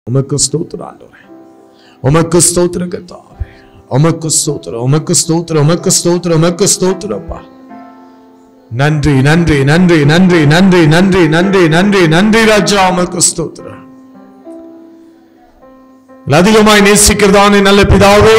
உமக்கு ஸ்தோத்திரம் ஆண்டவரே உமக்கு ஸ்தோத்திரம் கத்தாவே உமக்கு ஸ்தோத்திரம் உமக்கு ஸ்தோத்திரம் உமக்கு ஸ்தோத்திரம் உமக்கு ஸ்தோத்திரப்பா நன்றி நன்றி நன்றி நன்றி நன்றி நன்றி நன்றி நன்றி நன்றி ராஜா உமக்கு ஸ்தோத்திரம் அதிகமாய் நேசிக்கிறதானே நல்ல பிதாவே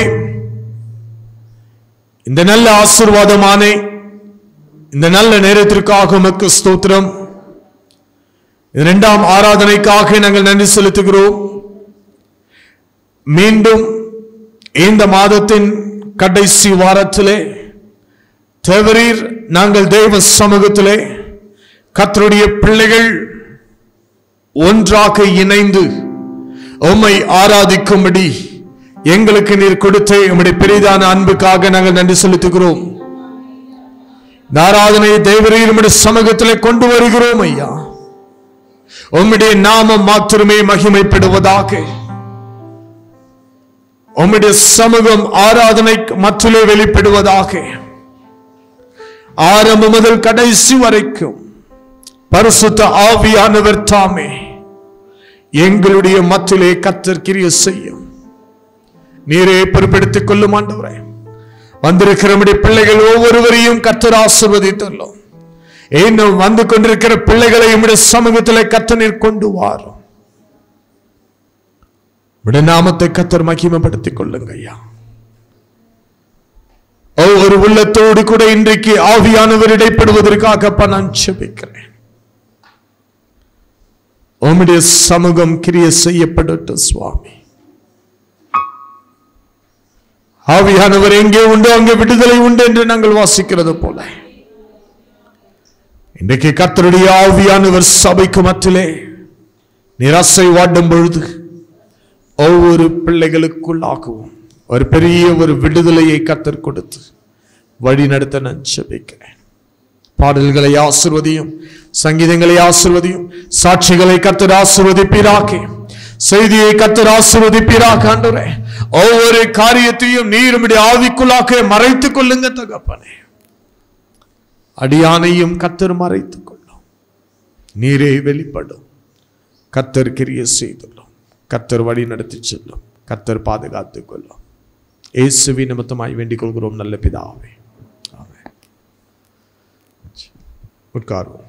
இந்த நல்ல ஆசீர்வாதமானே இந்த நல்ல நேரத்திற்காக உமக்கு ஸ்தோத்திரம் இரண்டாம் ஆராதனைக்காக நாங்கள் நன்றி செலுத்துகிறோம் மீண்டும் இந்த மாதத்தின் கடைசி வாரத்திலே தேவரீர் நாங்கள் தேவ சமூகத்திலே கர்த்தருடைய பிள்ளைகள் ஒன்றாக இணைந்து உம்மை ஆராதிக்கும்படி எங்களுக்கு நீர் கொடுத்த உம்முடைய பெரிதான அன்புக்காக நாங்கள் நன்றி செலுத்துகிறோம் இந்த ஆராதனையை தேவரீர் உம்முடைய சமூகத்திலே கொண்டு வருகிறோம் ஐயா உம்முடைய நாமம் மாத்திரமே மகிமைப்படுவதாக உம்முடைய சமூகம் ஆராதனை மற்றிலே வெளிப்படுவதாக ஆரம்பம் முதல் கடைசி வரைக்கும் பரிசுத்த ஆவியானவர் தாமே எங்களுடைய மத்திலே கத்தர் கிரிய செய்யும் நீரே பொறுப்பெடுத்துக் கொள்ளும் ஆண்டவரே வந்திருக்கிற நம்முடைய பிள்ளைகள் ஒவ்வொருவரையும் கத்தர் ஆசிர்வதித்துள்ளோம் இன்னும் வந்து கொண்டிருக்கிற பிள்ளைகளை உம்முடைய சமூகத்திலே கத்த நீர் கொண்டு வாரும் உடைய நாமத்தை கத்தர் மகிமைப்படுத்திக் கொள்ளுங்க ஐயா ஒவ்வொரு உள்ளத்தோடு கூட இன்றைக்கு ஆவியானவர் இடைப்படுவதற்காக நான் செபிக்கிறேன் உம்முடைய சமூகம் கிரிய செய்யப்படட்டும் சுவாமி ஆவியானவர் எங்கே உண்டு அங்கே விடுதலை உண்டு என்று நாங்கள் வாசிக்கிறது போல இன்றைக்கு கர்த்தருடைய ஆவியானவர் சபைக்கு மத்திலே நிராசை வாடும் பொழுது ஒவ்வொரு பிள்ளைகளுக்குள்ளாகவும் ஒரு பெரிய ஒரு விடுதலையை கத்தர் கொடுத்து வழி நடத்த நான் ஜெபிக்கிறேன் பாடல்களை ஆசிர்வதியும் சங்கீதங்களை ஆசிர்வதியும் சாட்சிகளை கத்தர் ஆசிர்வதிப்பீராக செய்தியை கத்தர் ஆசிர்வதிப்பீராக ஆண்டவரே ஒவ்வொரு காரியத்தையும் நீருமிடைய ஆவிக்குள்ளாக மறைத்துக் கொள்ளுங்க தகப்பனே அடியானையும் கத்தர் மறைத்துக் கொள்ளும் நீரே வெளிப்படும் கத்தர் கிரிய செய்துள்ளோம் கத்தர் வழி நடத்தி செல்லும் கத்தர் பாதுகாத்துக் கொள்ளும் இயேசுவி நிமித்தமாய் வேண்டிக் கொள்கிறோம் நல்ல பிதாவே ஆமென். உட்காருவோம்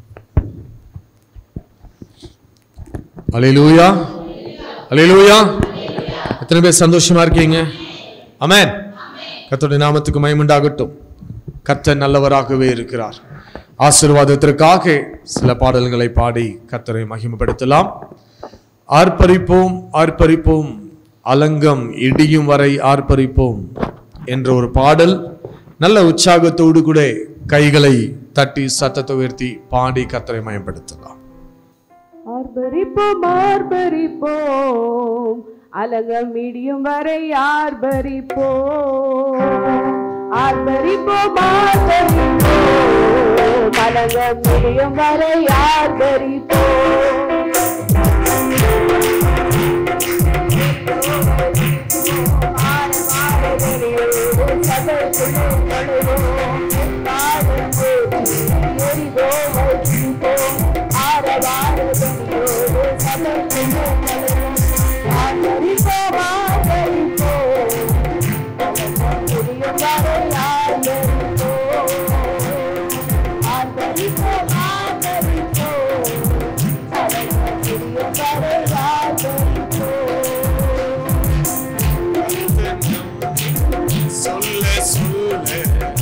அலையிலூயா அலையிலூயா எத்தனை பேர் சந்தோஷமா இருக்கீங்க அமேன் கர்த்தருடைய நாமத்துக்கு மயமுண்டாகட்டும் கர்த்தர் நல்லவராகவே இருக்கிறார் ஆசீர்வாதத்திற்காக சில பாடல்களை பாடி கர்த்தரை மகிமைப்படுத்தலாம் ஆர்ப்பரிப்போம் ஆர்ப்பரிப்போம் அலங்கம் இடியும் வரை ஆர்ப்பரிப்போம் என்ற ஒரு பாடல் நல்ல உற்சாகத்தோடு கூட கைகளை தட்டி சத்தத்தை உயர்த்தி பாடி கர்த்தரை மயப்படுத்தலாம் ஆர்ப்பரிப்போம் ஆர்ப்பரிப்போம் அலங்கம் இடியும் வரை ஆர்ப்பரிப்போம் ஆர்ப்பரிப்போம் ஆர்ப்பரிப்போம் அலங்கம் இடியும் வரை ஆர்ப்பரிப்போம் சொல்ல சொல்ல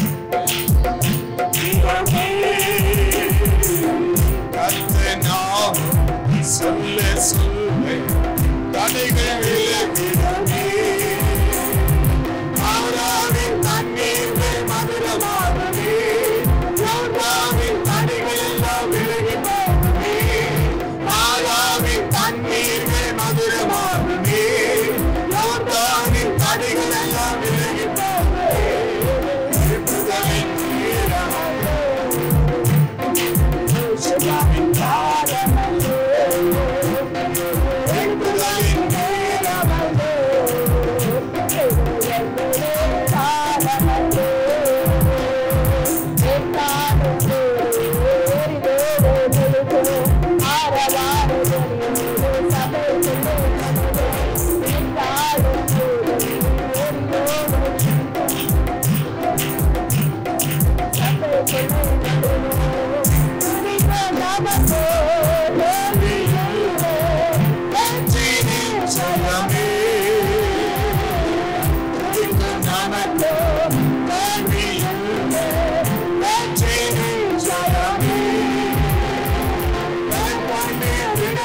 கத்தனாம் சொல்ல சொல்ல தடைகள் விலகிடமே ஆராவின் தண்ணீர்கள் மதுரமாகவே யோர்தானின் தடைகள் எல்லாம் விலகி போகவே ஆராவின் தண்ணீர்கள் மதுரமாகவே யோர்தானின் தடைகள் எல்லாம் விலகி போகவே விடுதலின் வீரமல்ல யோசுவாவின் காலமல்ல விடுதலின் வீரமல்ல ஆரவார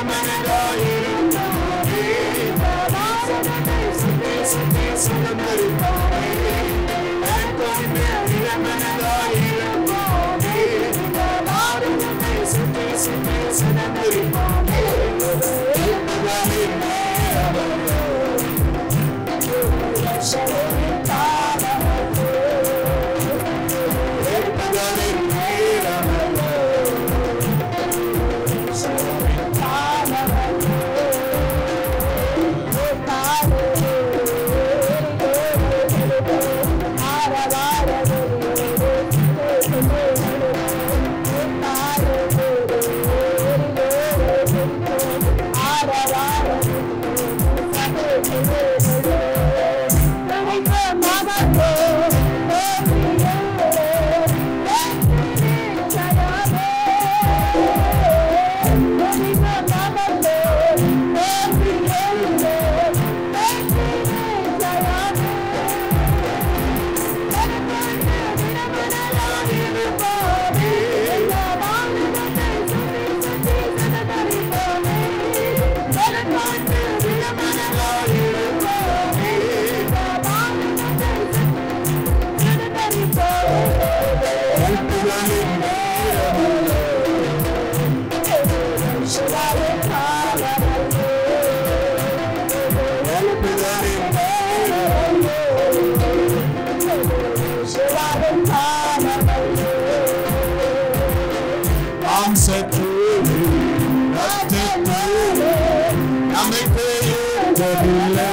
மாம்சத்தோடு ரத்தத்தோடு நம்மை பெயர்த்ததில்லை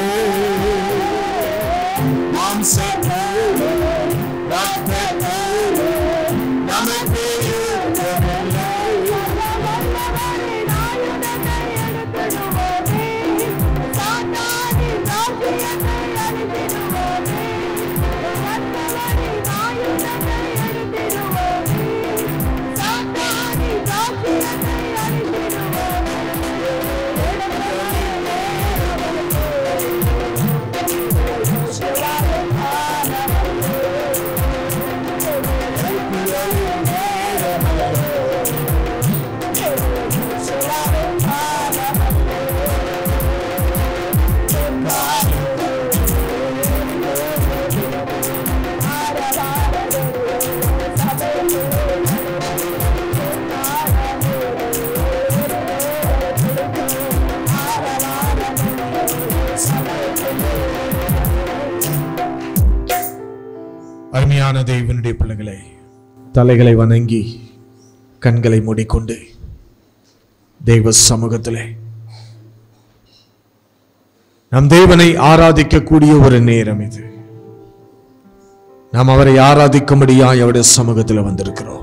மாம்சத்தோடு ரத்தத்தோடு நம்மை பெயர்த்ததில்லை அருமையான தேவனுடைய பிள்ளைகளை தலைகளை வணங்கி கண்களை மூடிக்கொண்டு தெய்வ சமூகத்திலே நம் தேவனை ஆராதிக்கக்கூடிய ஒரு நேரம் இது நாம் அவரை ஆராதிக்கும்படியாய் அவருடைய சமூகத்தில் வந்திருக்கிறோம்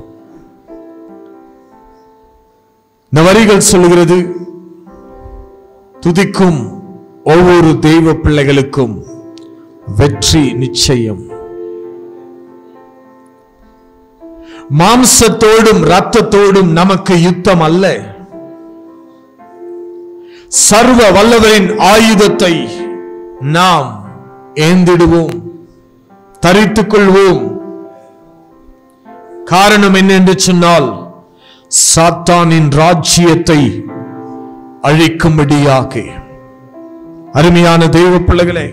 இந்த வரிகள் சொல்லுகிறது துதிக்கும் ஒவ்வொரு தெய்வ பிள்ளைகளுக்கும் வெற்றி நிச்சயம் மாம்சத்தோடும் ரத்தத்தோடும் நமக்கு யுத்தம் அல்ல சர்வ வல்லவரின் ஆயுதத்தை நாம் ஏந்திடுவோம் தரித்துக் கொள்வோம் காரணம் என்ன என்று சொன்னால் சாத்தானின் ராஜ்யத்தை அழிக்கும்படியாக அருமையான தெய்வ பிள்ளைகளே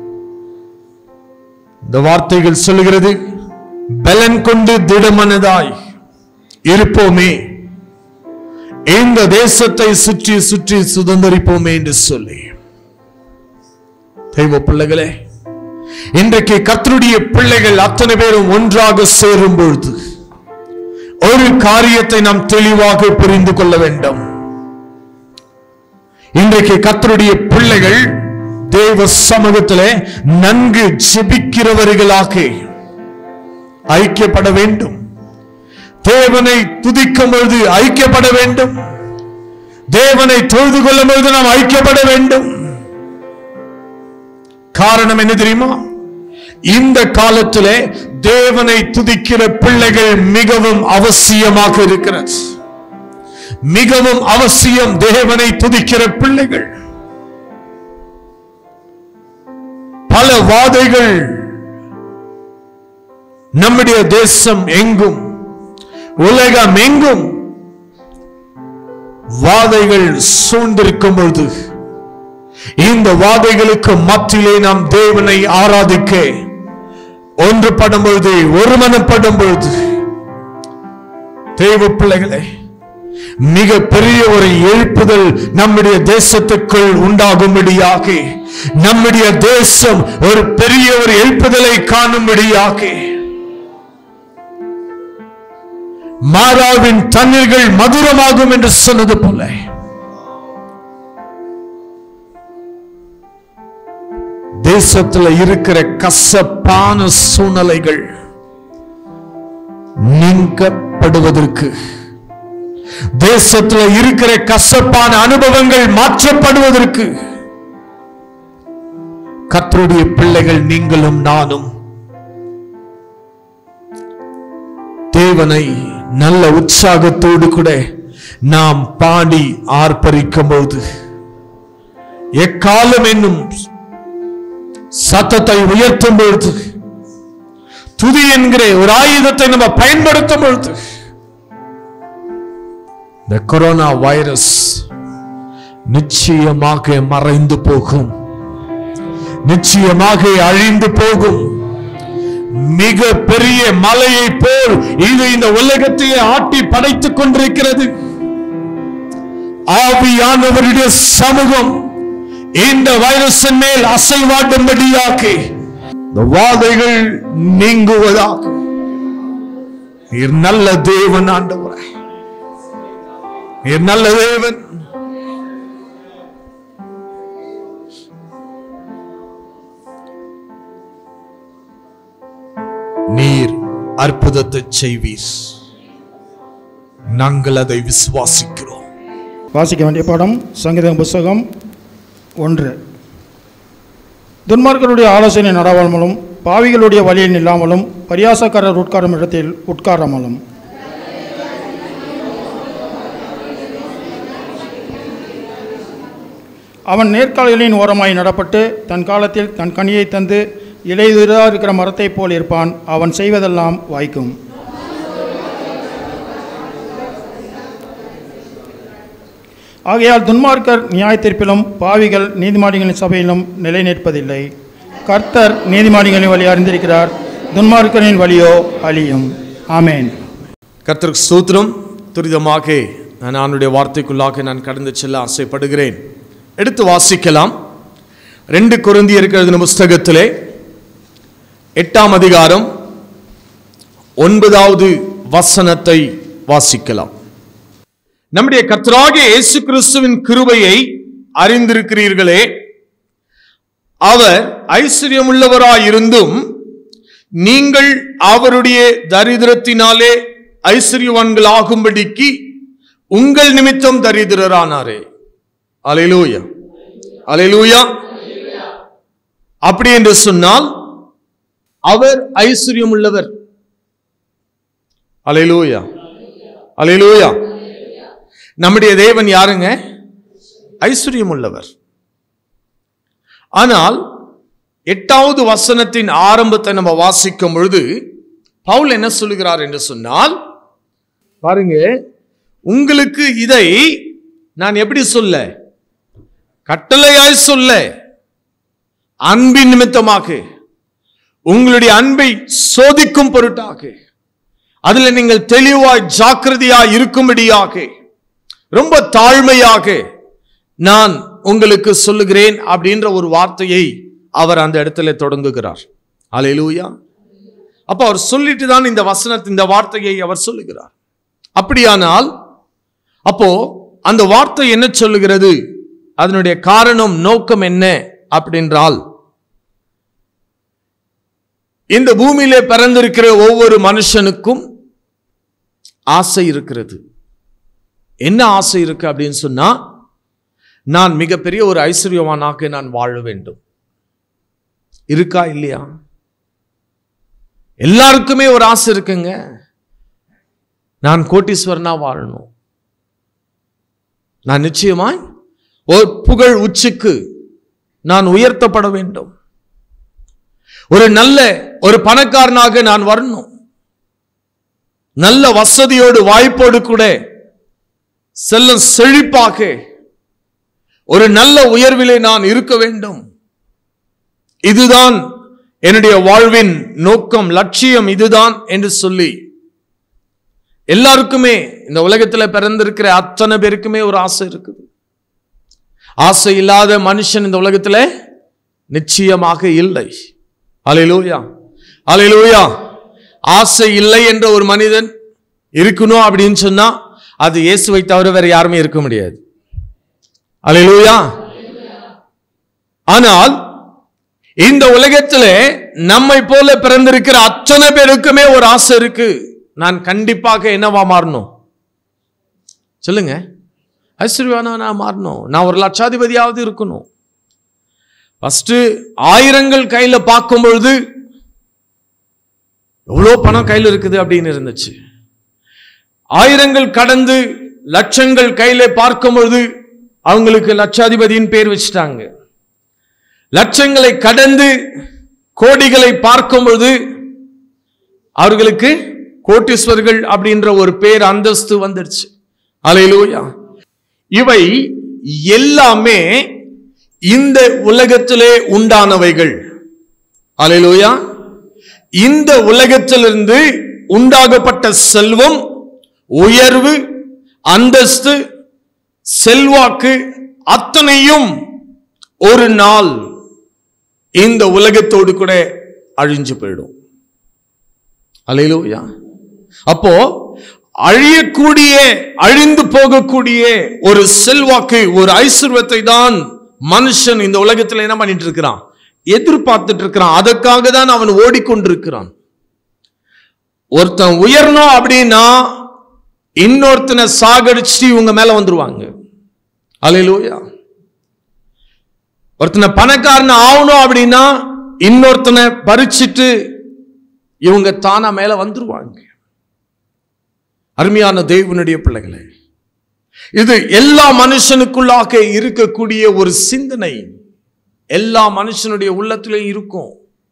இந்த வார்த்தைகள் சொல்லுகிறது பலன் கொண்டு திடமனதாய் இருப்போமே இந்த தேசத்தை சுற்றி சுற்றி சுதந்திரிப்போமே என்று சொல்லி தெய்வ பிள்ளைகளே இன்றைக்கு கர்த்தருடைய பிள்ளைகள் அத்தனை பேரும் ஒன்றாக சேரும் பொழுது ஒரு காரியத்தை நாம் தெளிவாக புரிந்து கொள்ள வேண்டும் இன்றைக்கு கர்த்தருடைய பிள்ளைகள் தேவ சமூகத்திலே நன்கு ஜெபிக்கிறவர்களாக ஐக்கியப்பட வேண்டும் தேவனை துதிக்கும் பொழுது ஐக்கியப்பட வேண்டும் தேவனை தொழுது கொள்ளும் பொழுது நாம் ஐக்கியப்பட வேண்டும் காரணம் என்ன தெரியுமா இந்த காலத்திலே தேவனை துதிக்கிற பிள்ளைகள் மிகவும் அவசியமாக இருக்கிறது மிகவும் அவசியம் தேவனை துதிக்கிற பிள்ளைகள் பல வாதைகள் நம்முடைய தேசம் எங்கும் உலகம் எங்கும் வாதைகள் சூழ்ந்திருக்கும் பொழுது இந்த வாதைகளுக்கு மத்தியிலே நாம் தேவனை ஆராதிக்க ஒன்றுபடும் பொழுது ஒருமனப்படும் பொழுது தேவ பிள்ளைகளே மிக பெரிய ஒரு எழுப்புதல் நம்முடைய தேசத்துக்குள் உண்டாகும்படியாக நம்முடைய தேசம் ஒரு பெரிய ஒரு எழுப்புதலை காணும்படியாக மாறாவின் தண்ணீர்கள் மதுரமாகும் என்று சொன்னது போல தேசத்துல இருக்கிற கசப்பான சூழ்நிலைகள் நீங்கப்படுவதற்கு தேசத்துல இருக்கிற கசப்பான அனுபவங்கள் மாற்றப்படுவதற்கு கர்த்தருடைய பிள்ளைகள் நீங்களும் நானும் தேவனை நல்ல உற்சாகத்தோடு கூட நாம் பாடி ஆர்ப்பரிக்கும் போது எக்காலம் என்னும் சத்தத்தை உயர்த்தும் பொழுது துதி என்கிற ஒரு ஆயுதத்தை நம்ம பயன்படுத்தும் பொழுது இந்த கொரோனா வைரஸ் நிச்சயமாக மறைந்து போகும் நிச்சயமாக அழிந்து போகும் மிக பெரிய மலையை போல் இது இந்த உலகத்தையே ஆட்டி படைத்துக் கொண்டிருக்கிறது ஆவியானவருடைய சமூகம் இந்த வைரஸின் மேல் அசைவாடும்படியாக இந்த வாதைகள் நீங்குவதாக நீர் நல்ல தேவன் ஆண்டவரே நீர் நல்ல தேவன் நீர் அற்புதத்தை செய்வீர் நாங்கள் அதை விசுவாசிக்கிறோம் வாசிக்க வேண்டிய பாடம் சங்கீதம் புஸ்தகம் ஒன்று துன்மார்க்கருடைய ஆலோசனை நடாவாமலும் பாவிகளுடைய வழியில் நில்லாமலும் பரியாசக்காரர் உட்காரும் இடத்தில் உட்காராமலும் அவன் நேர்கால்களின் ஓரமாய் நடப்பட்டு தன் காலத்தில் தன் கனியை தந்து இலையுதிராக இருக்கிற மரத்தைப் போல் இருப்பான் அவன் செய்வதெல்லாம் வாய்க்கும் ஆகையால் துன்மார்க்கர் நியாய தீர்ப்பிலும் பாவிகள் நீதிமானிகளின் சபையிலும் நிலை நிற்பதில்லை கர்த்தர் நீதிமானிகளின் வழி அறிந்திருக்கிறார் துன்மார்க்கரின் வழியோ அழியும் ஆமேன் கர்த்தருக்கு ஸ்தோத்திரம் துரிதமாக நான் அவனுடைய வார்த்தைக்குள்ளாக நான் கடந்து செல்ல ஆசைப்படுகிறேன் எடுத்து வாசிக்கலாம் ரெண்டு குருந்தியருக்கு எழுதின புஸ்தகத்திலே எட்டாம் அதிகாரம் ஒன்பதாவது வசனத்தை வாசிக்கலாம் நம்முடைய கர்த்தராகிய இயேசு கிறிஸ்துவின் கிருபையை அறிந்திருக்கிறீர்களே அவர் ஐஸ்வர்யமுள்ளவராயிருந்தும் நீங்கள் அவருடைய தரித்திரத்தினாலே ஐஸ்வர்யவான்கள் ஆகும்படிக்கு உங்கள் நிமித்தம் தரித்திரரானாரே அலைலூயா அலைலூயா அப்படி என்று சொன்னால் அவர் ஐஸ்வர்யம் உள்ளவர் அலைலூயா அலைலூயா நம்முடைய தேவன் யாருங்க ஐஸ்வர்யம் உள்ளவர் ஆனால் எட்டாவது வசனத்தின் ஆரம்பத்தை நம்ம வாசிக்கும் பொழுது பவுல் என்ன சொல்லுகிறார் என்று சொன்னால் பாருங்க உங்களுக்கு இதை நான் எப்படி சொல்ல கட்டளையாய் சொல்ல அன்பின் நிமித்தமாக உங்களுடைய அன்பை சோதிக்கும் பொருட்டாக அதுல நீங்கள் தெளிவாய் ஜாக்கிரதையாய் இருக்கும்படியாக ரொம்ப தாழ்மையாக நான் உங்களுக்கு சொல்லுகிறேன் அப்படின்ற ஒரு வார்த்தையை அவர் அந்த இடத்துல தொடங்குகிறார் அலையிலூயா அப்ப அவர் சொல்லிட்டு தான் இந்த வசனத்தின் இந்த வார்த்தையை அவர் சொல்லுகிறார் அப்படியானால் அப்போ அந்த வார்த்தை என்ன சொல்லுகிறது அதனுடைய காரணம் நோக்கம் என்ன அப்படின்றால் இந்த பூமியிலே பிறந்திருக்கிற ஒவ்வொரு மனுஷனுக்கும் ஆசை இருக்கிறது என்ன ஆசை இருக்கு அப்படின்னு சொன்னா நான் மிகப்பெரிய ஒரு ஐஸ்வர்யவானாக நான் வாழ வேண்டும் இருக்கா இல்லையா எல்லாருக்குமே ஒரு ஆசை இருக்குங்க நான் கோட்டீஸ்வரனா வாழணும் நான் நிச்சயமாய் ஒரு புகழ் உச்சிக்கு நான் உயர்த்தப்பட வேண்டும் ஒரு நல்ல ஒரு பணக்காரனாக நான் வரணும் நல்ல வசதியோடு வாய்ப்போடு கூட செல்லம் செழிப்பாக ஒரு நல்ல உயர்விலே நான் இருக்க வேண்டும் இதுதான் என்னுடைய வாழ்வின் நோக்கம் லட்சியம் இதுதான் என்று சொல்லி எல்லாருக்குமே இந்த உலகத்தில் பிறந்திருக்கிற அத்தனை பேருக்குமே ஒரு ஆசை இருக்குது ஆசை இல்லாத மனுஷன் இந்த உலகத்தில் நிச்சயமாக இல்லை அலையிலூயா அலையிலூயா ஆசை இல்லை என்ற ஒரு மனிதன் இருக்கணும் அப்படின்னு சொன்னா அது இயேசுவை தவிர வேற யாருமே இருக்க முடியாது அலையிலூயா ஆனால் இந்த உலகத்திலே நம்மை போல பிறந்திருக்கிற அத்தனை பேருக்குமே ஒரு ஆசை இருக்கு நான் கண்டிப்பாக என்னவா மாறணும் சொல்லுங்க ஐஸ்வர்யவானா நான் மாறணும் நான் ஒரு லட்சாதிபதியாவது இருக்கணும் ஃபர்ஸ்ட் ஆயிரங்கள் கையில பார்க்கும் பொழுது எவ்வளோ பணம் கையில் இருக்குது அப்படின்னு இருந்துச்சு ஆயிரங்கள் கடந்து லட்சங்கள் கையில பார்க்கும் பொழுது அவங்களுக்கு லட்சாதிபதியின் பேர் வச்சுட்டாங்க லட்சங்களை கடந்து கோடிகளை பார்க்கும் பொழுது அவர்களுக்கு கோட்டீஸ்வர்கள் அப்படின்ற ஒரு பேர் அந்தஸ்து வந்துடுச்சு அலையிலூயா இவை எல்லாமே இந்த உலகத்திலே உண்டானவைகள் அலையிலூயா இந்த உலகத்திலிருந்து உண்டாகப்பட்ட செல்வம் உயர்வு அந்தஸ்து செல்வாக்கு அத்தனையும் ஒரு நாள் இந்த உலகத்தோடு கூட அழிஞ்சு போயிடும் அலையிலூயா அப்போ அழியக்கூடிய அழிந்து போகக்கூடிய ஒரு செல்வாக்கு ஒரு ஐஸ்வர்யத்தை தான் மனுஷன் இந்த உலகத்துல என்ன பண்ணிட்டு இருக்கிறான் எதிர்பார்த்துட்டு இருக்கிறான் அதற்காக தான் அவன் ஓடிக்கொண்டிருக்கிறான் ஒருத்தன் உயரணும் அப்படின்னா இன்னொருத்தனை சாகடிச்சுட்டு இவங்க மேல வந்துருவாங்க அலையிலூயா ஒருத்தனை பணக்காரன் ஆகணும் அப்படின்னா இன்னொருத்தனை பறிச்சிட்டு இவங்க தானா மேல வந்துருவாங்க அருமையான தேவனுடைய பிள்ளைகளே இது எல்லா மனுஷனுக்குள்ளாக இருக்கக்கூடிய ஒரு சிந்தனை எல்லா மனுஷனுடைய உள்ளத்திலையும் இருக்கும்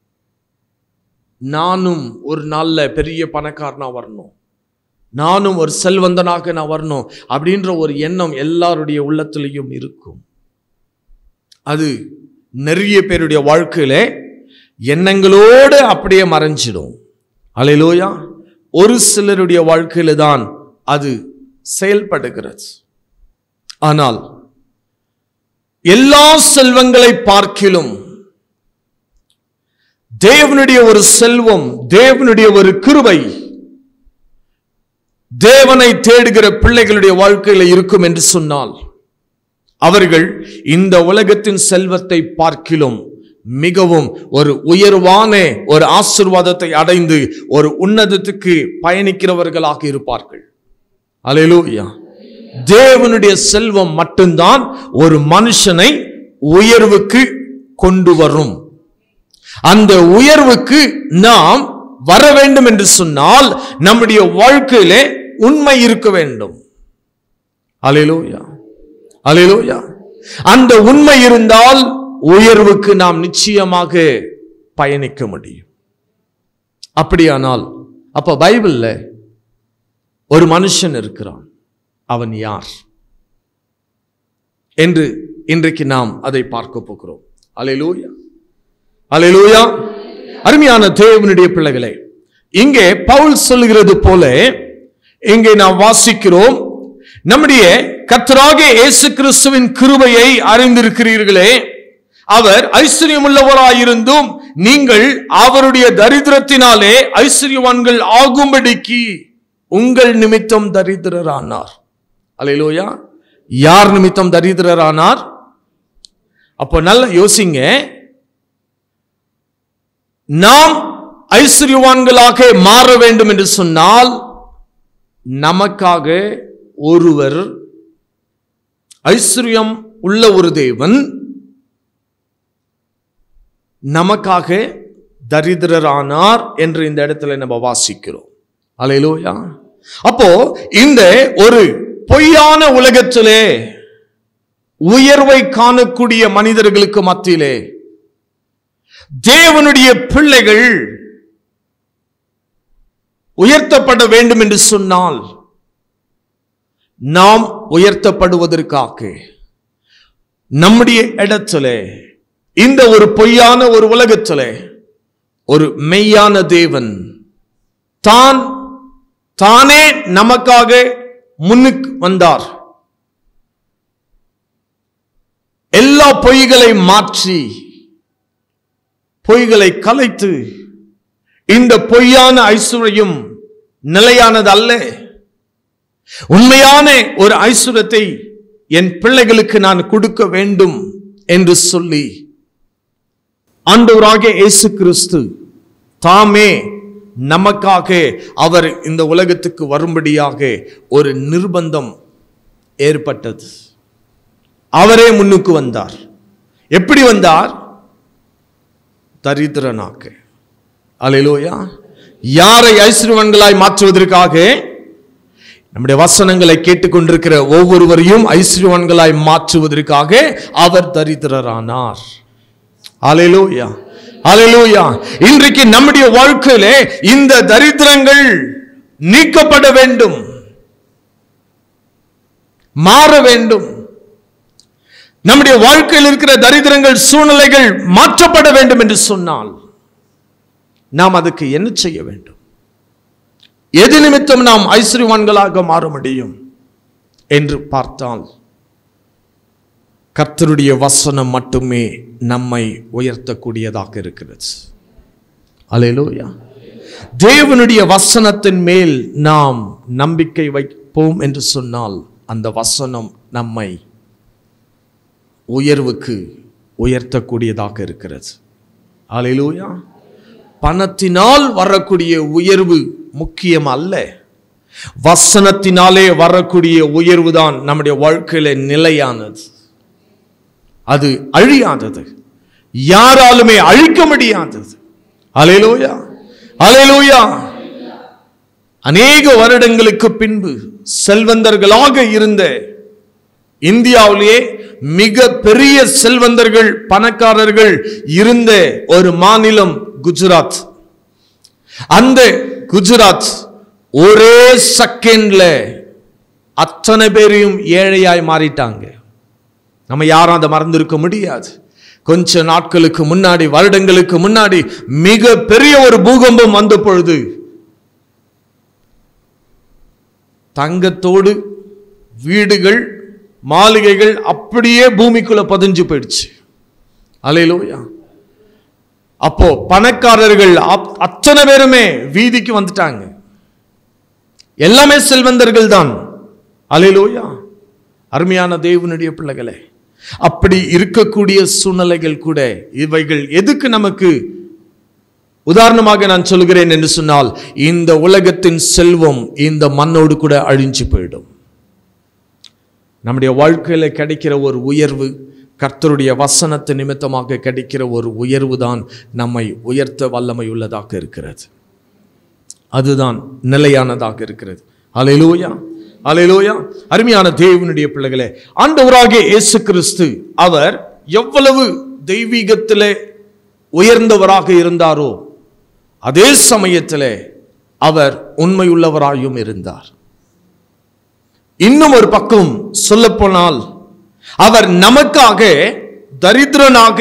நானும் ஒரு நாள்ல பெரிய பணக்காரனா வரணும் நானும் ஒரு செல்வந்தனாக நான் வரணும் அப்படின்ற ஒரு எண்ணம் எல்லாருடைய உள்ளத்திலையும் இருக்கும் அது நிறைய பேருடைய வாழ்க்கையில எண்ணங்களோடு அப்படியே மறைஞ்சிடும் அலையிலோயா ஒரு சிலருடைய வாழ்க்கையில தான் அது செயல்படுகிறது ஆனால் எல்லா செல்வங்களை பார்க்கிலும் தேவனுடைய ஒரு செல்வம் தேவனுடைய ஒரு கிருபை தேவனை தேடுகிற பிள்ளைகளுடைய வாழ்க்கையில இருக்கும் என்று சொன்னால் அவர்கள் இந்த உலகத்தின் செல்வத்தை பார்க்கிலும் மிகவும் ஒரு உயர்வான ஒரு ஆசிர்வாதத்தை அடைந்து ஒரு உன்னதத்துக்கு பயணிக்கிறவர்களாக இருப்பார்கள் அலையிலூயா தேவனுடைய செல்வம் மட்டும்தான் ஒரு மனுஷனை உயர்வுக்கு கொண்டு வரும் அந்த உயர்வுக்கு நாம் வர வேண்டும் என்று சொன்னால் நம்முடைய வாழ்க்கையிலே உண்மை இருக்க வேண்டும் அலையிலூயா அலையிலூயா அந்த உண்மை இருந்தால் உயர்வுக்கு நாம் நிச்சயமாக பயணிக்க முடியும் அப்படியானால் அப்ப பைபிள்ல ஒரு மனுஷன் இருக்கிறான் அவன் யார் என்று இன்றைக்கு நாம் அதை பார்க்க போகிறோம் அலையிலூயா அலையிலூயா அருமையான தேவனுடைய பிள்ளைகளே இங்கே பவுல் சொல்லுகிறது போல இங்கே நாம் வாசிக்கிறோம் நம்முடைய கர்த்தராக இயேசு கிறிஸ்துவின் கிருபையை அறிந்திருக்கிறீர்களே அவர் ஐஸ்வர்யமுள்ளவராயிருந்தும் நீங்கள் அவருடைய தரித்திரத்தினாலே ஐஸ்வர்யவான்கள் ஆகும்படிக்கு உங்கள் நிமித்தம் தரித்திரரானார் அலையிலோயா யார் நிமித்தம் தரித்திரரானார் அப்போ நல்லா யோசிங்க நாம் ஐஸ்வர்யவான்களாக மாற வேண்டும் என்று சொன்னால் நமக்காக ஒருவர் ஐஸ்வர்யம் உள்ள ஒரு தேவன் நமக்காக தரித்திரரானார் என்று இந்த இடத்துல நம்ம வாசிக்கிறோம் அலையிலோயா அப்போ இந்த ஒரு பொய்யான உலகத்திலே உயர்வை காணக்கூடிய மனிதர்களுக்கு மத்தியிலே தேவனுடைய பிள்ளைகள் உயர்த்தப்பட வேண்டும் என்று சொன்னால் நாம் உயர்த்தப்படுவதற்காக நம்முடைய இடத்துல இந்த ஒரு பொய்யான ஒரு உலகத்துல ஒரு மெய்யான தேவன் தான் தானே நமக்காக முன்னுக்கு வந்தார் எல்லா பொய்களை மாற்றி பொய்களை கலைத்து இந்த பொய்யான ஐஸ்வர்யம் நிலையானது அல்ல உண்மையான ஒரு ஐஸ்வர்யத்தை என் பிள்ளைகளுக்கு நான் கொடுக்க வேண்டும் என்று சொல்லி ஆண்டவராகிய இயேசு கிறிஸ்து தாமே நமக்காக அவர் இந்த உலகத்துக்கு வரும்படியாக ஒரு நிர்பந்தம் ஏற்பட்டது அவரே முன்னுக்கு வந்தார் எப்படி வந்தார் தரித்திரனாக அலையிலோயா யாரை ஐஸ்வர்யவான்களாய் மாற்றுவதற்காக நம்முடைய வசனங்களை கேட்டுக்கொண்டிருக்கிற ஒவ்வொருவரையும் ஐஸ்வர்யவான்களாய் மாற்றுவதற்காக அவர் தரித்திரரானார் அலையிலோயா அலையிலோயா இன்றைக்கு நம்முடைய வாழ்க்கையிலே இந்த தரித்திரங்கள் நீக்கப்பட வேண்டும் மாற வேண்டும் நம்முடைய வாழ்க்கையில் இருக்கிற தரித்திரங்கள் சூழ்நிலைகள் மாற்றப்பட வேண்டும் என்று சொன்னால் நாம் அதுக்கு என்ன செய்ய வேண்டும் எது நிமித்தம் நாம் ஐஸ்வர்யவான்களாக மாற முடியும் என்று பார்த்தால் கர்த்தருடைய வசனம் மட்டுமே நம்மை உயர்த்தக்கூடியதாக இருக்கிறது அலையிலோயா தேவனுடைய வசனத்தின் மேல் நாம் நம்பிக்கை வைப்போம் என்று சொன்னால் அந்த வசனம் நம்மை உயர்வுக்கு உயர்த்தக்கூடியதாக இருக்கிறது அலையிலூயா பணத்தினால் வரக்கூடிய உயர்வு முக்கியம் அல்ல வசனத்தினாலே வரக்கூடிய உயர்வு தான் நம்முடைய வாழ்க்கையில நிலையானது அது அழியாதது யாராலுமே அழிக்க முடியாதது அலையிலூயா அலையிலூயா அநேக வருடங்களுக்கு பின்பு செல்வந்தர்களாக இருந்த இந்தியாவிலேயே மிக பெரிய செல்வந்தர்கள் பணக்காரர்கள் இருந்த ஒரு மாநிலம் குஜராத் அந்த குஜராத் ஒரே செகண்ட்ல அத்தனை பேரையும் ஏழையாய் மாறிட்டாங்க நம்ம யாரும் அதை மறந்திருக்க முடியாது கொஞ்ச நாட்களுக்கு முன்னாடி வருடங்களுக்கு முன்னாடி மிக பெரிய ஒரு பூகம்பம் வந்த பொழுது தங்கத்தோடு வீடுகள் மாளிகைகள் அப்படியே பூமிக்குள்ள பதிஞ்சு போயிடுச்சு அலையிலோயா அப்போ பணக்காரர்கள் அப்- அத்தனை பேருமே வீதிக்கு வந்துட்டாங்க எல்லாமே செல்வந்தர்கள் தான் அலையிலோயா அருமையான தேவனுடைய பிள்ளைகளே அப்படி இருக்கக்கூடிய சூழ்நிலைகள் கூட இவைகள் எதுக்கு நமக்கு உதாரணமாக நான் சொல்கிறேன் என்று சொன்னால் இந்த உலகத்தின் செல்வம் இந்த மண்ணோடு கூட அழிஞ்சு போயிடும் நம்முடைய வாழ்க்கையில கிடைக்கிற ஒரு உயர்வு கர்த்தருடைய வசனத்து நிமித்தமாக கிடைக்கிற ஒரு உயர்வு தான் நம்மை உயர்த்த வல்லமை உள்ளதாக இருக்கிறது அதுதான் நிலையானதாக இருக்கிறது அலையிலோயா அலையிலோயா அருமையான தேவனுடைய பிள்ளைகளே ஆண்டவராகிய இயேசு கிறிஸ்து அவர் எவ்வளவு தெய்வீகத்திலே உயர்ந்தவராக இருந்தாரோ அதே சமயத்திலே அவர் உண்மையுள்ளவராயும் இருந்தார் இன்னும் ஒரு பக்கம் சொல்லப்போனால் அவர் நமக்காக தரித்திரனாக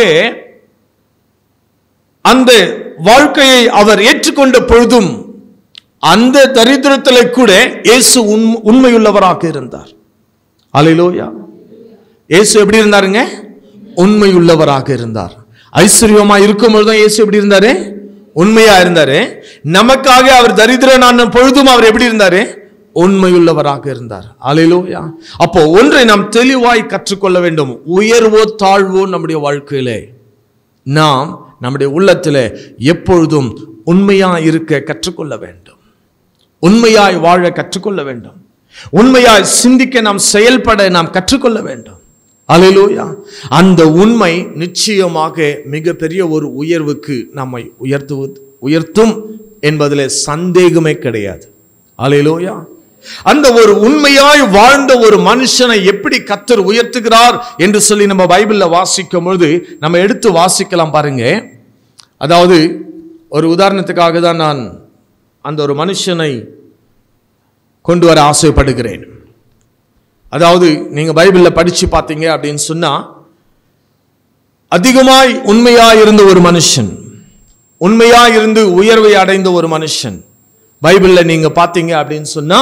அந்த வாழ்க்கையை அவர் ஏற்றுக்கொண்ட பொழுதும் அந்த தரித்திரத்தில் கூட இயேசு உண்- உண்மையுள்ளவராக இருந்தார் அலையிலோயா இயேசு எப்படி இருந்தாருங்க உண்மையுள்ளவராக இருந்தார் ஐஸ்வர்யமா இருக்கும்பொழுது தான் இயேசு எப்படி இருந்தாரு உண்மையா இருந்தாரு நமக்காக அவர் தரித்திரனான பொழுதும் அவர் எப்படி இருந்தாரு உண்மையுள்ளவராக இருந்தார் அலையிலோயா அப்போ ஒன்றை நாம் தெளிவாய் கற்றுக்கொள்ள வேண்டும் உயர்வோ தாழ்வோ நம்முடைய வாழ்க்கையிலே நாம் நம்முடைய உள்ளத்திலே எப்பொழுதும் உண்மையா இருக்க கற்றுக்கொள்ள வேண்டும் உண்மையாய் வாழ கற்றுக்கொள்ள வேண்டும் உண்மையாய் சிந்திக்க நாம் செயல்பட நாம் கற்றுக்கொள்ள வேண்டும் அலையிலூயா அந்த உண்மை நிச்சயமாக மிகப்பெரிய ஒரு உயர்வுக்கு நம்மை உயர்த்துவது உயர்த்தும் என்பதில் சந்தேகமே கிடையாது அலையிலூயா அந்த ஒரு உண்மையாய் வாழ்ந்த ஒரு மனுஷனை எப்படி கத்தர் உயர்த்துகிறார் என்று சொல்லி நம்ம பைபிள்ல வாசிக்கும் பொழுது நம்ம எடுத்து வாசிக்கலாம் பாருங்க அதாவது ஒரு உதாரணத்துக்காக தான் நான் அந்த ஒரு மனுஷனை கொண்டு வர ஆசைப்படுகிறேன் அதாவது நீங்க பைபிள்ல படிச்சு பார்த்தீங்க அப்படின்னு சொன்னா அதிகமாய் உண்மையாய் இருந்த ஒரு மனுஷன் உண்மையாய் இருந்து உயர்வை அடைந்த ஒரு மனுஷன் பைபிள்ல நீங்க பார்த்தீங்க அப்படின்னு சொன்னா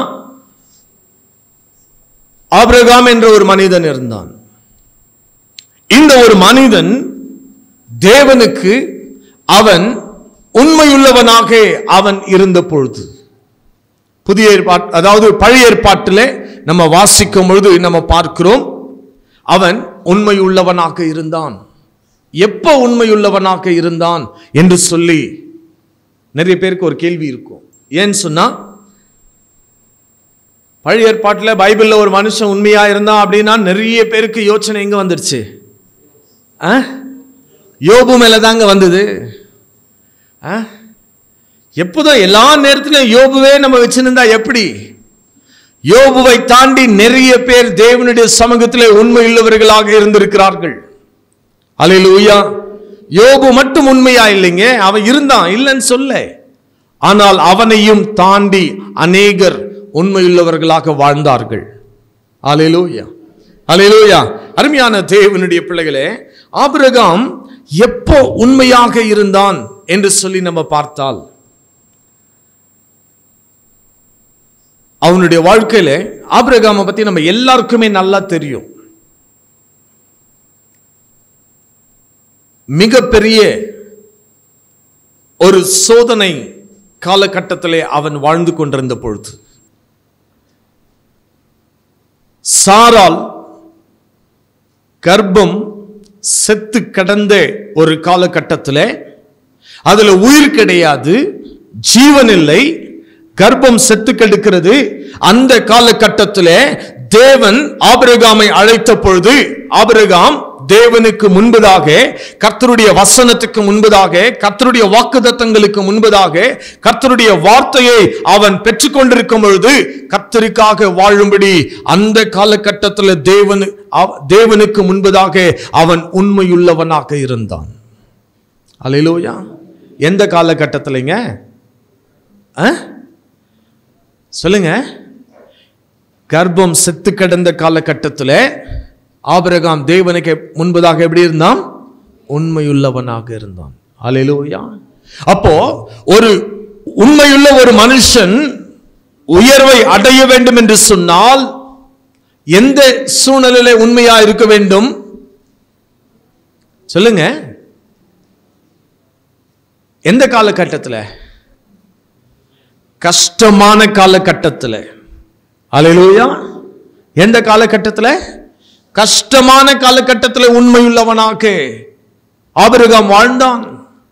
ஆபிரகாம் என்ற ஒரு மனிதன் இருந்தான் இந்த ஒரு மனிதன் தேவனுக்கு அவன் உண்மையுள்ளவனாக அவன் இருந்த பொழுது புதிய ஏற்பாட் அதாவது பழைய ஏற்பாட்டிலே நம்ம வாசிக்கும் பொழுது நம்ம பார்க்கிறோம் அவன் உண்மையுள்ளவனாக இருந்தான் எப்ப உண்மையுள்ளவனாக இருந்தான் என்று சொல்லி நிறைய பேருக்கு ஒரு கேள்வி இருக்கும் ஏன்னு சொன்னா பழைய ஏற்பாட்டில் பைபிள்ல ஒரு மனுஷன் உண்மையா இருந்தான் அப்படின்னா நிறைய பேருக்கு யோசனை எங்க வந்துருச்சு ஆ? யோபு மேல தாங்க வந்தது ஆ? எப்போதும் எல்லா நேரத்திலும் யோபுவே நம்ம வச்சிருந்தா எப்படி யோபுவை தாண்டி நிறைய பேர் தேவனுடைய சமூகத்திலே உண்மையுள்ளவர்களாக இருந்திருக்கிறார்கள் அல்லேலூயா யோபு மட்டும் உண்மையா இல்லைங்க அவன் இருந்தான் இல்லைன்னு சொல்ல ஆனால் அவனையும் தாண்டி அநேகர் உண்மையுள்ளவர்களாக வாழ்ந்தார்கள் அல்லேலூயா அல்லேலூயா அருமையான தேவனுடைய பிள்ளைகளே ஆபிரகாம் எப்போ உண்மையாக இருந்தான் என்று சொல்லி நம்ம பார்த்தால் அவனுடைய வாழ்க்கையில ஆபிரகாமை பத்தி நம்ம எல்லாருக்குமே நல்லா தெரியும் மிகப்பெரிய ஒரு சோதனை காலகட்டத்திலே அவன் வாழ்ந்து கொண்டிருந்த பொழுது சாரால் கர்ப்பம் செத்து கடந்த ஒரு காலகட்டத்தில் அதுல உயிர் கிடையாது ஜீவன் இல்லை கர்ப்பம் செத்து கெடுக்கிறது அந்த காலகட்டத்தில் தேவன் ஆபிரகாமை அழைத்த பொழுது ஆபிரகாம் தேவனுக்கு முன்பதாக கர்த்தருடைய வசனத்துக்கு முன்பதாக கர்த்தருடைய வாக்குதத்தங்களுக்கு முன்பதாக கர்த்தருடைய வார்த்தையை அவன் பெற்றுக்கொண்டிருக்கும் பொழுது கர்த்தருக்காக வாழும்படி அந்த காலகட்டத்தில் தேவன் அவ- தேவனுக்கு முன்பதாக அவன் உண்மையுள்ளவனாக இருந்தான் அலையிலோயா எந்த காலகட்டத்திலங்க ஆ? சொல்லுங்க கர்ப்பம் செத்து கிடந்த காலகட்டத்தில் ஆபிரகாம் தேவனுக்கு முன்பதாக எப்படி இருந்தான் உண்மையுள்ளவனாக இருந்தான் அலையிலோயா அப்போ ஒரு உண்மையுள்ள ஒரு மனுஷன் உயர்வை அடைய வேண்டும் என்று சொன்னால் எந்த சூழ்நிலையில உண்மையா இருக்க வேண்டும் சொல்லுங்க எந்த காலகட்டத்தில் கஷ்டமான காலகட்டத்தில் அலையிலூயா எந்த காலகட்டத்தில் கஷ்டமான காலகட்டத்தில் உண்மையுள்ளவனாக ஆபிரகாம் வாழ்ந்தான்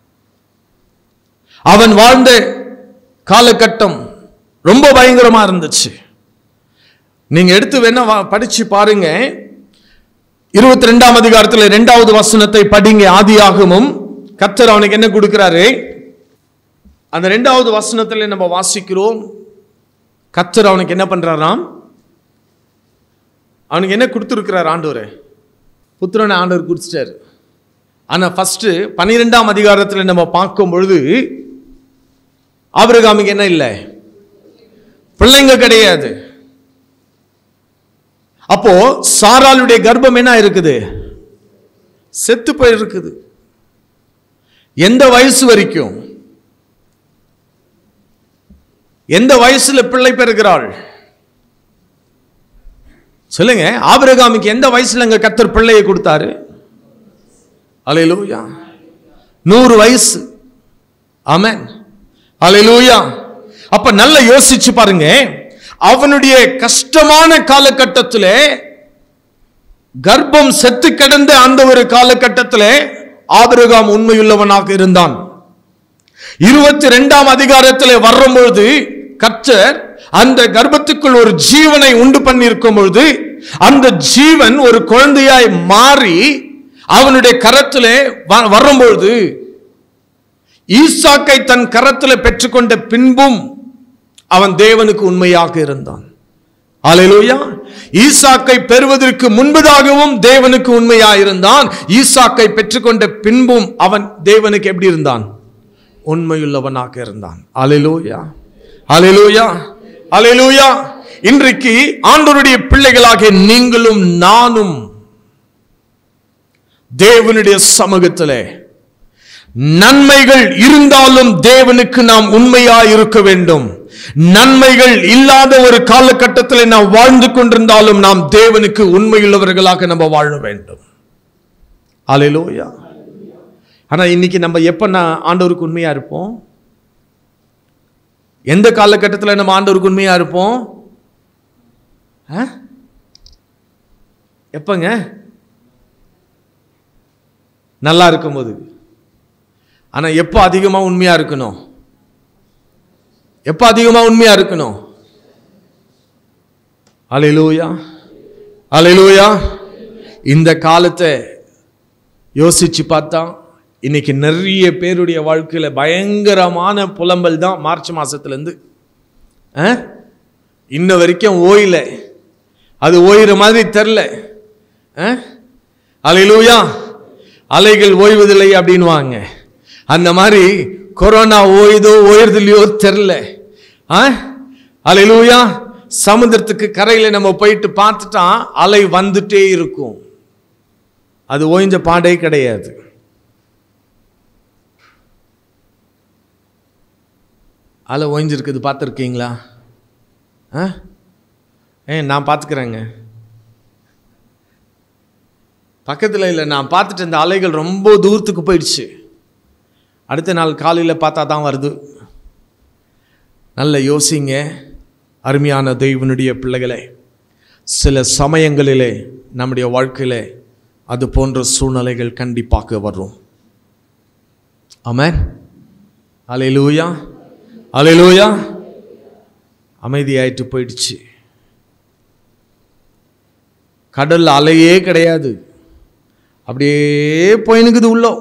அவன் வாழ்ந்த காலகட்டம் ரொம்ப பயங்கரமா இருந்துச்சு நீங்க எடுத்து வேணா வா- படிச்சு பாருங்க இருபத்தி ரெண்டாம் அதிகாரத்தில் இரண்டாவது வசனத்தை படிங்க ஆதியாகமும் கர்த்தர் அவனுக்கு என்ன கொடுக்கிறாரு அந்த ரெண்டாவது வசனத்தில் நம்ம வாசிக்கிறோம் கர்த்தர் அவனுக்கு என்ன பண்றாராம் அவனுக்கு என்ன கொடுத்துருக்கிறார் ஆண்டவர் புத்திரனை ஆண்டவர் கொடுத்துட்டாரு ஆனா ஃபர்ஸ்ட் பன்னிரெண்டாம் அதிகாரத்தில் நம்ம பார்க்கும் பொழுது ஆபிரகாமுக்கு என்ன இல்லை பிள்ளைங்க கிடையாது அப்போ சாராளுடைய கர்ப்பம் என்ன இருக்குது செத்து போயிருக்குது எந்த வயசு வரைக்கும் எந்த வயசுல பிள்ளை பெறுகிறாள் சொல்லுங்க ஆபிரகாமுக்கு எந்த வயசுல அங்க கத்தர் பிள்ளையை கொடுத்தாரு அலையிலூயா நூறு வயசு ஆமென் அலையிலூயா அப்ப நல்லா யோசிச்சு பாருங்க அவனுடைய கஷ்டமான காலகட்டத்தில் கர்ப்பம் செத்து கிடந்த அந்த ஒரு காலகட்டத்தில் ஆபிரகாம் உண்மையுள்ளவனாக இருந்தான் இருபத்தி ரெண்டாம் அதிகாரத்தில் வரும்பொழுது கர்த்தர் அந்த கர்ப்பத்துக்குள் ஒரு ஜீவனை உண்டு பண்ணியிருக்கும் பொழுது அந்த ஜீவன் ஒரு குழந்தையாய் மாறி அவனுடைய கரத்திலே வ- வரும்பொழுது ஈசாக்கை தன் கரத்தில் பெற்றுக்கொண்ட பின்பும் அவன் தேவனுக்கு உண்மையாக இருந்தான் அல்லேலூயா ஈசாக்கை பெறுவதற்கு முன்பதாகவும் தேவனுக்கு உண்மையாயிருந்தான் ஈசாக்கை பெற்றுக்கொண்ட பின்பும் அவன் தேவனுக்கு எப்படி இருந்தான் உண்மையுள்ளவனாக இருந்தான் அலையிலூயா அலையிலூயா அலையிலூயா இன்றைக்கு ஆண்டவருடைய பிள்ளைகளாகிய நீங்களும் நானும் தேவனுடைய சமூகத்திலே நன்மைகள் இருந்தாலும் தேவனுக்கு நாம் உண்மையா இருக்க வேண்டும் நன்மைகள் இல்லாத ஒரு காலகட்டத்தில் நாம் வாழ்ந்து கொண்டிருந்தாலும் நாம் தேவனுக்கு உண்மையுள்ளவர்களாக நம்ம வாழ வேண்டும் அலையிலோயா ஆனா இன்னைக்கு நம்ம எப்ப நான் ஆண்டவருக்கு உண்மையா இருப்போம் எந்த காலகட்டத்தில் நம்ம ஆண்டவருக்கு உண்மையா இருப்போம் ஆ? எப்பங்க நல்லா இருக்கும்போது ஆனா எப்போ அதிகமா உண்மையா இருக்கணும் எப்போ அதிகமா உண்மையா இருக்கணும் அலையிலூயா அலையிலூயா இந்த காலத்தை யோசிச்சு பார்த்தா இன்னைக்கு நிறைய பேருடைய வாழ்க்கையில பயங்கரமான புலம்பல் தான் மார்ச் மாசத்துலேருந்து இன்ன வரைக்கும் ஓயில அது ஓயிற மாதிரி தெரில அலையிலூயா அலைகள் ஓய்வதில்லை அப்படின்வாங்க அந்த மாதிரி கொரோனா ஓயுதோ ஓயுறதுலையோ தெரில ஆ அலையிலூயா சமுத்திரத்துக்கு கரையில் நம்ம போயிட்டு பார்த்துட்டா அலை வந்துட்டே இருக்கும் அது ஓய்ஞ்ச பாடே கிடையாது அலை ஓய்ஞ்சிருக்குது பார்த்துருக்கீங்களா ஆ ஏ நான் பார்த்துக்கிறேங்க பக்கத்தில் இல்லை நான் பார்த்துட்டு இந்த அலைகள் ரொம்ப தூரத்துக்கு போயிடுச்சு அடுத்த நாள் காலையில் பார்த்தா தான் வருது நல்ல யோசிங்க அருமையான தெய்வனுடைய பிள்ளைகளே சில சமயங்களிலே நம்முடைய வாழ்க்கையிலே அது போன்ற சூழ்நிலைகள் கண்டிப்பாக வரும் ஆமென் அலையிலூயா அலையிலூயா அமைதியாயிட்டு போயிடுச்சு கடல்ல அலையே கிடையாது அப்படியே போயினுக்குது உள்ளோ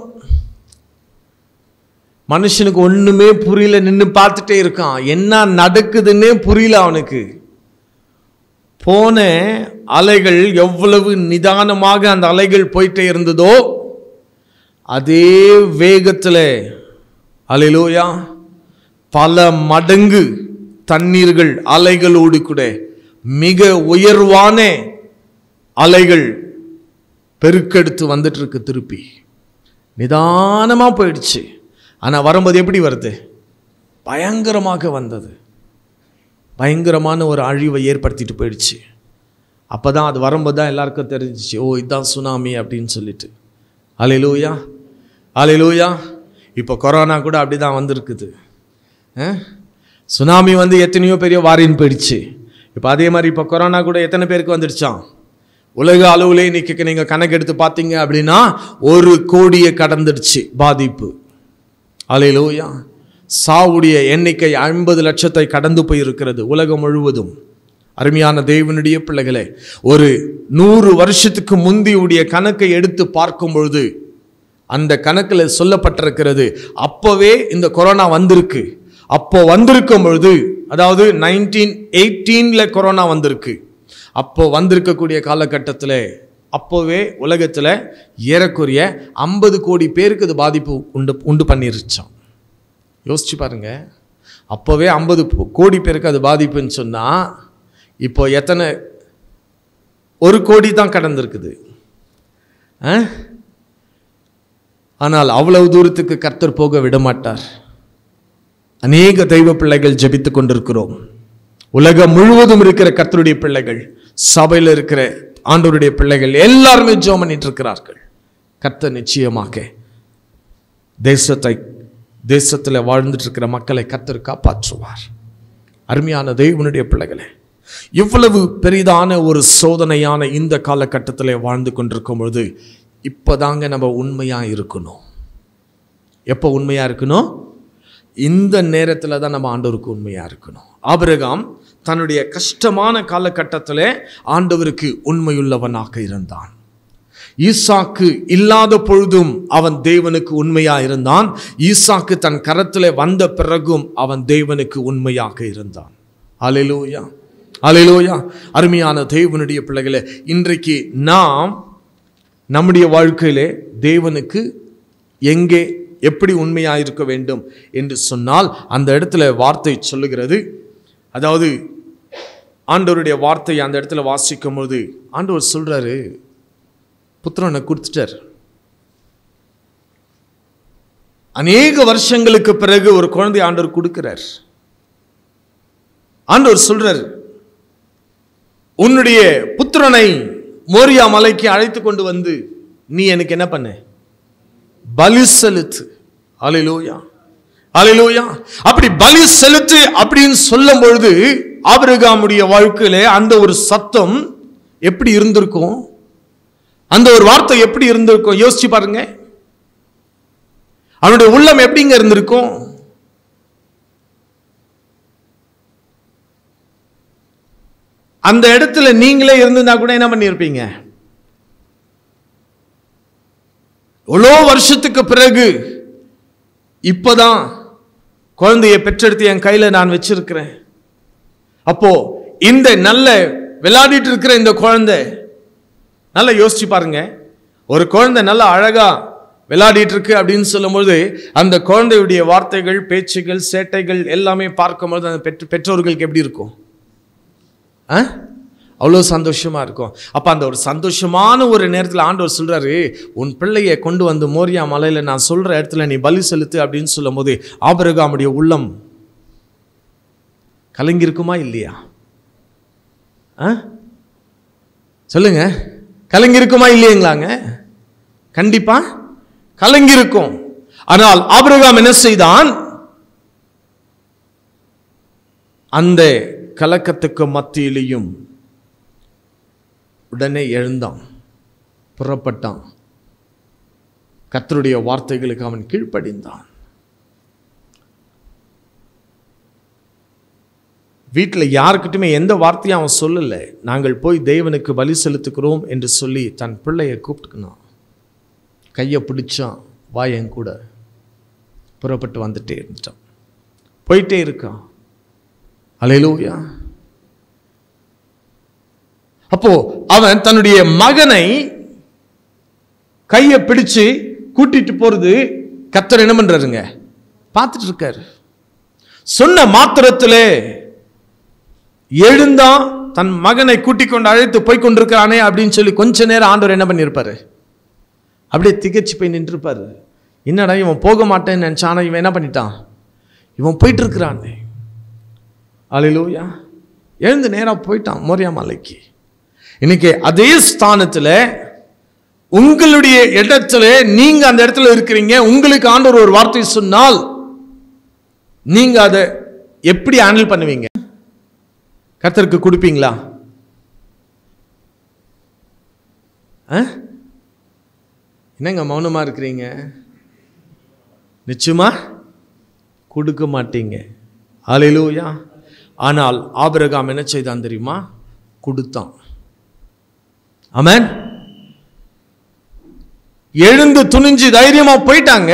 மனுஷனுக்கு ஒண்ணுமே புரியல நின்று பார்த்துட்டே இருக்கான் என்ன நடக்குதுன்னே புரியல அவனுக்கு போன அலைகள் எவ்வளவு நிதானமாக அந்த அலைகள் போயிட்டே இருந்ததோ அதே வேகத்தில் அலையிலோயா பல மடங்கு தண்ணீர்கள் அலைகளோடு கூட மிக உயர்வான அலைகள் பெருக்கெடுத்து வந்துட்டு இருக்கு திருப்பி நிதானமாக போயிடுச்சு ஆனால் வரும்போது எப்படி வருது பயங்கரமாக வந்தது பயங்கரமான ஒரு அழிவை ஏற்படுத்திட்டு போயிடுச்சு அப்போ தான் அது வரும்போது தான் எல்லாருக்கும் தெரிஞ்சிச்சு ஓ இதுதான் சுனாமி அப்படின்னு சொல்லிட்டு அலையிலூயா அலையிலூயா இப்போ கொரோனா கூட அப்படி தான் வந்திருக்குது அஹ்? சுனாமி வந்து எத்தனையோ பெரிய வாரின்னு போயிடுச்சு இப்போ அதே மாதிரி இப்போ கொரோனா கூட எத்தனை பேருக்கு வந்துடுச்சான் உலக அளவுல இன்னைக்கு நீங்கள் கணக்கெடுத்து பார்த்தீங்க அப்படின்னா ஒரு கோடியை கடந்துடுச்சு பாதிப்பு அலையிலூயா சாவுடைய எண்ணிக்கை ஐம்பது லட்சத்தை கடந்து போயிருக்கிறது உலகம் முழுவதும் அருமையான தேவனுடைய பிள்ளைகளே ஒரு நூறு வருஷத்துக்கு முந்தியுடைய கணக்கை எடுத்து பார்க்கும் பொழுது அந்த கணக்கில் சொல்லப்பட்டிருக்கிறது அப்போவே இந்த கொரோனா வந்திருக்கு அப்போ வந்திருக்கும் பொழுது அதாவது நைன்டீன் எயிட்டீனில் கொரோனா வந்திருக்கு அப்போ வந்திருக்கக்கூடிய காலகட்டத்தில் அப்போவே உலகத்தில் ஏறக்குறைய ஐம்பது கோடி பேருக்கு இது பாதிப்பு உண்டு உண்டு பண்ணிருச்சான் யோசிச்சு பாருங்க அப்போவே ஐம்பது கோடி பேருக்கு அது பாதிப்புன்னு சொன்னால் இப்போ எத்தனை ஒரு கோடி தான் கடந்திருக்குது ஆ? ஆனால் அவ்வளவு தூரத்துக்கு கர்த்தர் போக விட மாட்டார் அநேக தெய்வ பிள்ளைகள் ஜெபித்துக் கொண்டிருக்கிறோம் உலகம் முழுவதும் இருக்கிற கர்த்தருடைய பிள்ளைகள் சபையில் இருக்கிற ஆண்டவருடைய பிள்ளைகள் எல்லாருமே ஜெபம் பண்ணிட்டு இருக்கிறார்கள் கர்த்தர் நிச்சயமாக தேசத்தை தேசத்தில் வாழ்ந்துட்டு இருக்கிற மக்களை கர்த்தர் காப்பாற்றுவார் அருமையான தெய்வனுடைய பிள்ளைகளே இவ்வளவு பெரிதான ஒரு சோதனையான இந்த காலகட்டத்தில் வாழ்ந்து கொண்டிருக்கும் பொழுது இப்போதாங்க நம்ம உண்மையா இருக்கணும் எப்போ உண்மையா இருக்கணும் இந்த நேரத்தில் தான் நம்ம ஆண்டவருக்கு உண்மையா இருக்கணும் ஆபிரகாம் தன்னுடைய கஷ்டமான காலகட்டத்தில் ஆண்டவருக்கு உண்மையுள்ளவனாக இருந்தான் ஈசாக்கு இல்லாத பொழுதும் அவன் தேவனுக்கு உண்மையா இருந்தான் ஈசாக்கு தன் கரத்தில் வந்த பிறகும் அவன் தேவனுக்கு உண்மையாக இருந்தான் அலையிலூயா அலையிலூயா அருமையான தேவனுடைய பிள்ளைகளே இன்றைக்கு நாம் நம்முடைய வாழ்க்கையிலே தேவனுக்கு எங்கே எப்படி உண்மையாக இருக்க வேண்டும் என்று சொன்னால் அந்த இடத்துல வார்த்தை சொல்லுகிறது அதாவது ஆண்டவருடைய வார்த்தையை அந்த இடத்துல வாசிக்கும் போது ஆண்டவர் சொல்றாரு புத்திரனை கொடுத்துட்டார் அநேக வருஷங்களுக்கு பிறகு ஒரு குழந்தை ஆண்டவர் கொடுக்கிறார் ஆண்டவர் சொல்றார் உன்னுடைய புத்திரனை மோரியா மலைக்கு அழைத்து கொண்டு வந்து நீ எனக்கு என்ன பண்ண பலி செலுத்து அலையிலோயா அலையிலோயா அப்படி பலி செலுத்து அப்படின்னு சொல்லும் பொழுது ஆபிரகாமுடைய வாழ்க்கையில அந்த ஒரு சத்தம் எப்படி இருந்திருக்கும் அந்த ஒரு வார்த்தை எப்படி இருந்திருக்கும் யோசிச்சு பாருங்க அவனுடைய உள்ளம் எப்படிங்க இருந்திருக்கும் அந்த இடத்துல நீங்களே இருந்திருந்தா கூட என்ன பண்ணியிருப்பீங்க எவ்வளோ வருஷத்துக்கு பிறகு இப்பதான் குழந்தையை பெற்றெடுத்து என் கையில நான் வச்சிருக்கிறேன் அப்போ இந்த நல்ல விளையாடிட்டு இருக்கிற இந்த குழந்தை நல்லா யோசிச்சு பாருங்க ஒரு குழந்தை நல்லா அழகா விளையாடிட்டு இருக்கு அப்படின்னு சொல்லும்போது அந்த குழந்தையுடைய வார்த்தைகள் பேச்சுகள் சேட்டைகள் எல்லாமே பார்க்கும்போது அந்த பெற்ற பெற்றோர்களுக்கு எப்படி இருக்கும் ஆ அவ்வளோ சந்தோஷமா இருக்கும் அப்போ அந்த ஒரு சந்தோஷமான ஒரு நேரத்தில் ஆண்டவர் சொல்றாரு உன் பிள்ளையை கொண்டு வந்து மோரியா மலையில நான் சொல்ற இடத்துல நீ பலி செலுத்து அப்படின்னு சொல்லும்போது ஆபிரகாமுடைய உள்ளம் கலங்கியிருக்குமா இல்லையா ஆ சொல்லுங்க கலங்கியிருக்குமா இல்லையங்களாங்க கண்டிப்பா கலங்கியிருக்கும் ஆனால் ஆபிரகாம் என்ன செய்தான் அந்த கலக்கத்துக்கு மத்தியிலையும் உடனே எழுந்தான் புறப்பட்டான் கர்த்தருடைய வார்த்தைகளுக்கு அவன் கீழ்ப்படிந்தான் வீட்டில் யாருக்கிட்டுமே எந்த வார்த்தையும் அவன் சொல்லலை நாங்கள் போய் தேவனுக்கு பலி செலுத்துக்கிறோம் என்று சொல்லி தன் பிள்ளையை கூப்பிட்டுக்கினான் கையை பிடிச்சான் வாயன் கூட புறப்பட்டு வந்துட்டே இருந்துட்டான் போயிட்டே இருக்கான் அலையிலூயா அப்போ அவன் தன்னுடைய மகனை கையை பிடிச்சு கூட்டிட்டு போறது கத்தர் என்ன பண்றாருங்க பார்த்துட்டு இருக்காரு சொன்ன மாத்திரத்திலே எழுந்தான் தன் மகனை கூட்டிக் கொண்டு அழைத்து போய் கொண்டிருக்கிறானே அப்படின்னு சொல்லி கொஞ்ச நேரம் ஆண்டவர் என்ன பண்ணியிருப்பாரு அப்படியே திகச்சு போய் நின்றுப்பாரு என்னடா இவன் போக மாட்டேன்னு நினைச்சானா இவன் என்ன பண்ணிட்டான் இவன் போயிட்டு இருக்கிறானே அலையிலூயா எழுந்து நேராக போயிட்டான் மோரியா மலைக்கு இன்னைக்கு அதே ஸ்தானத்தில் உங்களுடைய இடத்துல நீங்க அந்த இடத்துல இருக்கிறீங்க உங்களுக்கு ஆண்டவர் ஒரு வார்த்தை சொன்னால் நீங்க அதை எப்படி ஹேண்டில் பண்ணுவீங்க கர்த்தருக்கு கொடுப்பீங்களா ஆ? என்னங்க மௌனமா இருக்கிறீங்க நிச்சயமா கொடுக்க மாட்டீங்க அலையிலூயா ஆனால் ஆபிரகாம் என்ன செய்தான் தெரியுமா கொடுத்தான் ஆமென் எழுந்து துணிஞ்சு தைரியமா போயிட்டாங்க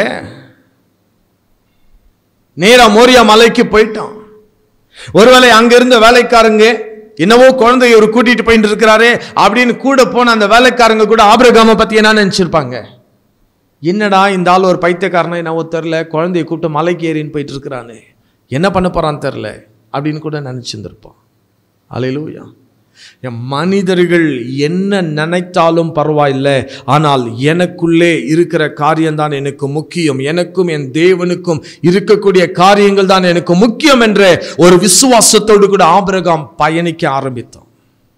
நேரா மோரியா மலைக்கு போயிட்டான் ஒருவேளை அங்க இருந்த வேலைக்காரங்க என்னவோ குழந்தைய ஒரு கூட்டிட்டு போயிட்டு இருக்கிறாரே அப்படின்னு கூட போன அந்த வேலைக்காரங்க கூட ஆபிரகாம பத்தி என்ன நினைச்சிருப்பாங்க என்னடா இந்த ஆள் ஒரு பைத்தியக்காரனா என்னவோ தெரில குழந்தைய கூப்பிட்டு மலைக்கு ஏறின்னு போயிட்டு இருக்கிறானே என்ன பண்ண போறான்னு தெரில அப்படின்னு கூட நினைச்சிருந்திருப்பான் அலையிலூயா என் மனிதர்கள் என்ன நினைத்தாலும் பரவாயில்லை ஆனால் எனக்குள்ளே இருக்கிற காரியம்தான் எனக்கு முக்கியம் எனக்கும் என் தேவனுக்கும் இருக்கக்கூடிய காரியங்கள் தான் எனக்கு முக்கியம் என்ற ஒரு விசுவாசத்தோடு கூட ஆபிரகாம் பயணிக்க ஆரம்பித்தான்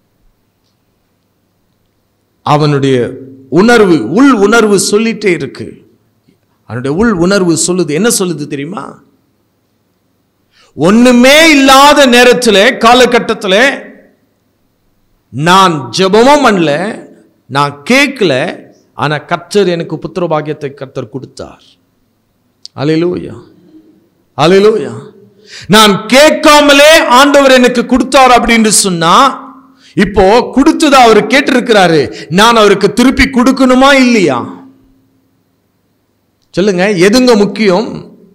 அவனுடைய உணர்வு உள் உணர்வு சொல்லிட்டே இருக்கு அவனுடைய உள் உணர்வு சொல்லுது என்ன சொல்லுது தெரியுமா ஒண்ணுமே இல்லாத நேரத்தில் காலகட்டத்தில் நான் ஜெபமும் பண்ணல நான் கேட்கல ஆனா கர்த்தர் எனக்கு புத்திர பாக்கியத்தை கர்த்தர் கொடுத்தார் அலையிலூயா அலையிலூயா நான் கேட்காமலே ஆண்டவர் எனக்கு கொடுத்தார் அப்படின்னு சொன்னா இப்போ கொடுத்ததை அவர் கேட்டிருக்கிறாரு நான் அவருக்கு திருப்பி கொடுக்கணுமா இல்லையா சொல்லுங்க எதுங்க முக்கியம்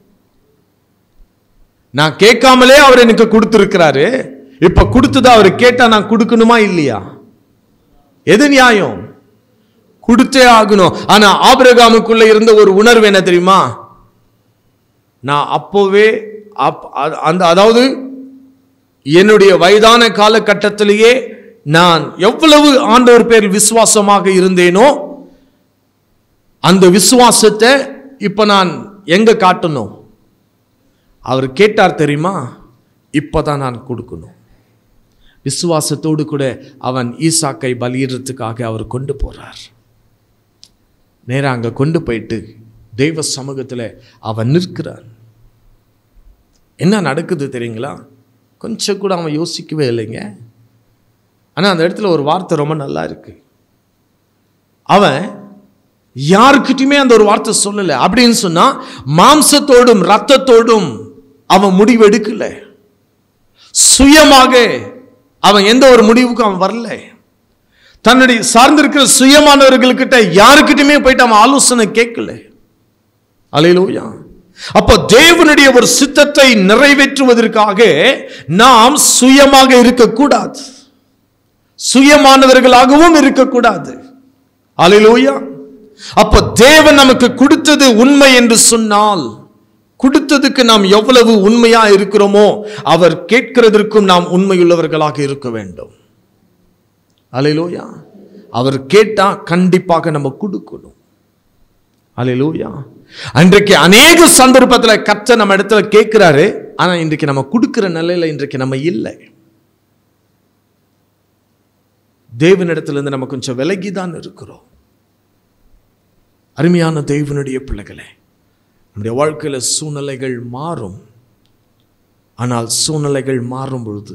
நான் கேட்காமலே அவர் எனக்கு கொடுத்திருக்கிறாரு இப்ப கொடுத்ததை அவர் கேட்டா நான் கொடுக்கணுமா இல்லையா எது நியாயம் கொடுத்தே ஆகணும் ஆனா ஆபிரகாமுக்குள்ள இருந்த ஒரு உணர்வு என்ன தெரியுமா நான் அப்போவே அப்- அ- அந்த அதாவது என்னுடைய வயதான காலகட்டத்திலேயே நான் எவ்வளவு ஆண்டவர் பேர் விசுவாசமாக இருந்தேனோ அந்த விசுவாசத்தை இப்ப நான் எங்க காட்டணும் அவர் கேட்டார் தெரியுமா இப்பதான் நான் கொடுக்கணும் விசுவாசத்தோடு கூட அவன் ஈசாக்கை பலியிடுறதுக்காக அவர் கொண்டு போறார் நேரா அங்க கொண்டு போயிட்டு தெய்வ சமூகத்தில் அவன் நிற்கிறான் என்ன நடக்குது தெரியுங்களா கொஞ்சம் கூட அவன் யோசிக்கவே இல்லைங்க ஆனால் அந்த இடத்துல ஒரு வார்த்தை ரொம்ப நல்லா இருக்கு அவன் யாருக்கிட்டையுமே அந்த ஒரு வார்த்தை சொல்லலை அப்படின்னு சொன்னா மாம்சத்தோடும் ரத்தத்தோடும் அவன் முடிவு எடுக்கல சுயமாக அவன் எந்த ஒரு முடிவுக்கும் அவன் வரல தன்னுடைய சார்ந்திருக்கிற சுயமானவர்கள்கிட்ட யாருக்கிட்டையுமே போயிட்டு அவன் ஆலோசனை கேட்கல அலையிலூயா அப்போ தேவனுடைய ஒரு சித்தத்தை நிறைவேற்றுவதற்காக நாம் சுயமாக இருக்கக்கூடாது சுயமானவர்களாகவும் இருக்கக்கூடாது அலையிலூயா அப்போ தேவன் நமக்கு கொடுத்தது உண்மை என்று சொன்னால் கொடுத்ததுக்கு நாம் எவ்வளவு உண்மையா இருக்கிறோமோ அவர் கேட்கிறதற்கும் நாம் உண்மையுள்ளவர்களாக இருக்க வேண்டும் அலையிலூயா அவர் கேட்டா கண்டிப்பாக நம்ம கொடுக்கணும் அலையிலூயா அன்றைக்கு அநேக சந்தர்ப்பத்தில் கர்த்தர் நம்ம இடத்துல கேட்கிறாரு ஆனா இன்றைக்கு நம்ம கொடுக்கிற நிலையில இன்றைக்கு நம்ம இல்லை தேவனிடத்திலிருந்து நம்ம கொஞ்சம் விலகி தான் இருக்கிறோம் அருமையான தேவனுடைய பிள்ளைகளே நம்முடைய வாழ்க்கையில சூழ்நிலைகள் மாறும் ஆனால் சூழ்நிலைகள் மாறும் பொழுது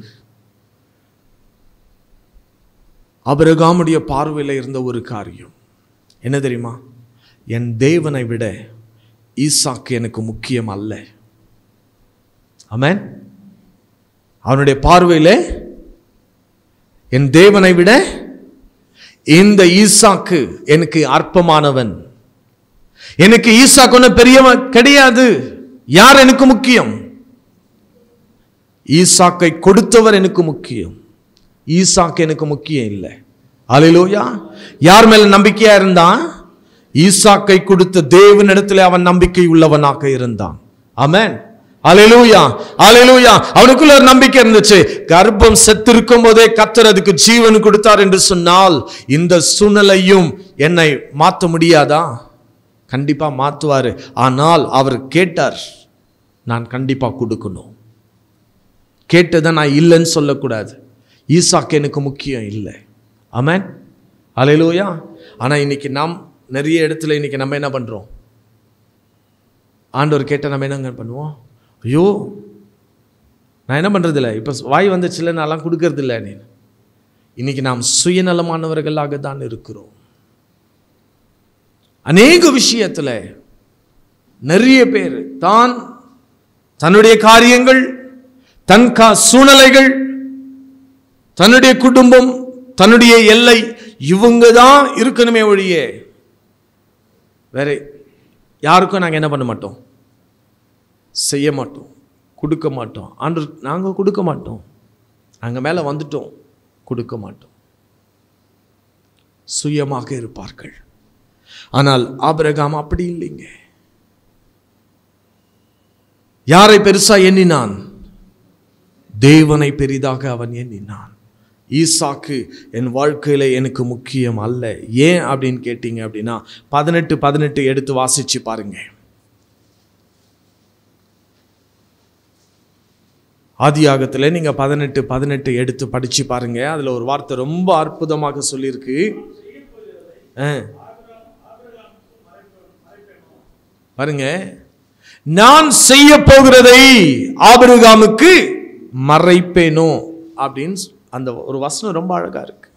அபிரகாமுடைய பார்வையில் இருந்த ஒரு காரியம் என்ன தெரியுமா என் தேவனை விட ஈசாக்கு எனக்கு முக்கியம் அல்ல ஆமென் அவனுடைய பார்வையில் என் தேவனை விட இந்த ஈசாக்கு எனக்கு அற்பமானவன் எனக்கு ஈசாக்கு ஒன்றும் பெரியவன் கிடையாது யார் எனக்கு முக்கியம் ஈசாக்கை கொடுத்தவர் எனக்கு முக்கியம் ஈசாக்கு எனக்கு முக்கியம் இல்லை அலையிலோயா யார் மேல நம்பிக்கையா இருந்தான் ஈசாக்கை கொடுத்த தேவனிடத்தில் அவன் நம்பிக்கை உள்ளவனாக இருந்தான் ஆமென் அலையிலூயா அலையிலூயா அவனுக்குள்ள ஒரு நம்பிக்கை இருந்துச்சு கர்ப்பம் செத்திருக்கும் போதே கத்தர் அதுக்கு ஜீவன் கொடுத்தார் என்று சொன்னால் இந்த சூழ்நிலையும் என்னை மாற்ற முடியாதா கண்டிப்பா மாத்துவாரு ஆனால் அவர் கேட்டார் நான் கண்டிப்பா கொடுக்கணும் கேட்டதை நான் இல்லைன்னு சொல்லக்கூடாது ஈசாக்கு எனக்கு முக்கியம் இல்லை ஆமென் அலையிலூயா ஆனால் இன்னைக்கு நாம் நிறைய இடத்துல இன்னைக்கு நம்ம என்ன பண்ணுறோம் ஆண்டவர் கேட்ட நம்ம என்னங்க பண்ணுவோம் ஐயோ நான் என்ன பண்ணுறது இல்லை இப்போ வாய் வந்துச்சுல நான்லாம் கொடுக்கறது இல்லை நீ இன்னைக்கு நாம் சுயநலமானவர்களாக தான் இருக்கிறோம் அநேக விஷயத்தில் நிறைய பேர் தான் தன்னுடைய காரியங்கள் தன் கா சூழ்நிலைகள் தன்னுடைய குடும்பம் தன்னுடைய எல்லை இவங்க தான் இருக்கணுமே ஒழிய வேற யாருக்கும் நாங்கள் என்ன பண்ண மாட்டோம் செய்ய மாட்டோம் கொடுக்க மாட்டோம் ஆண்டு நாங்கள் கொடுக்க மாட்டோம் நாங்கள் மேலே வந்துட்டோம் கொடுக்க மாட்டோம் சுயமாக இருப்பார்கள் ஆனால் ஆபிரகாம் அப்படி இல்லைங்க யாரை பெருசா எண்ணினான் தேவனை பெரிதாக அவன் எண்ணினான் ஈசாக்கு என் வாழ்க்கையில எனக்கு முக்கியம் அல்ல ஏன் அப்படின்னு கேட்டீங்க அப்படின்னா பதினெட்டு பதினெட்டு எடுத்து வாசிச்சு பாருங்க ஆதியாகத்தில் நீங்க பதினெட்டு பதினெட்டு எடுத்து படிச்சு பாருங்க அதுல ஒரு வார்த்தை ரொம்ப அற்புதமாக சொல்லியிருக்கு ஆ. பாருங்க நான் செய்ய போகிறதை ஆபிரகாமுக்கு மறைப்பேனோ அப்படின்னு அந்த ஒரு வசனம் ரொம்ப அழகா இருக்கு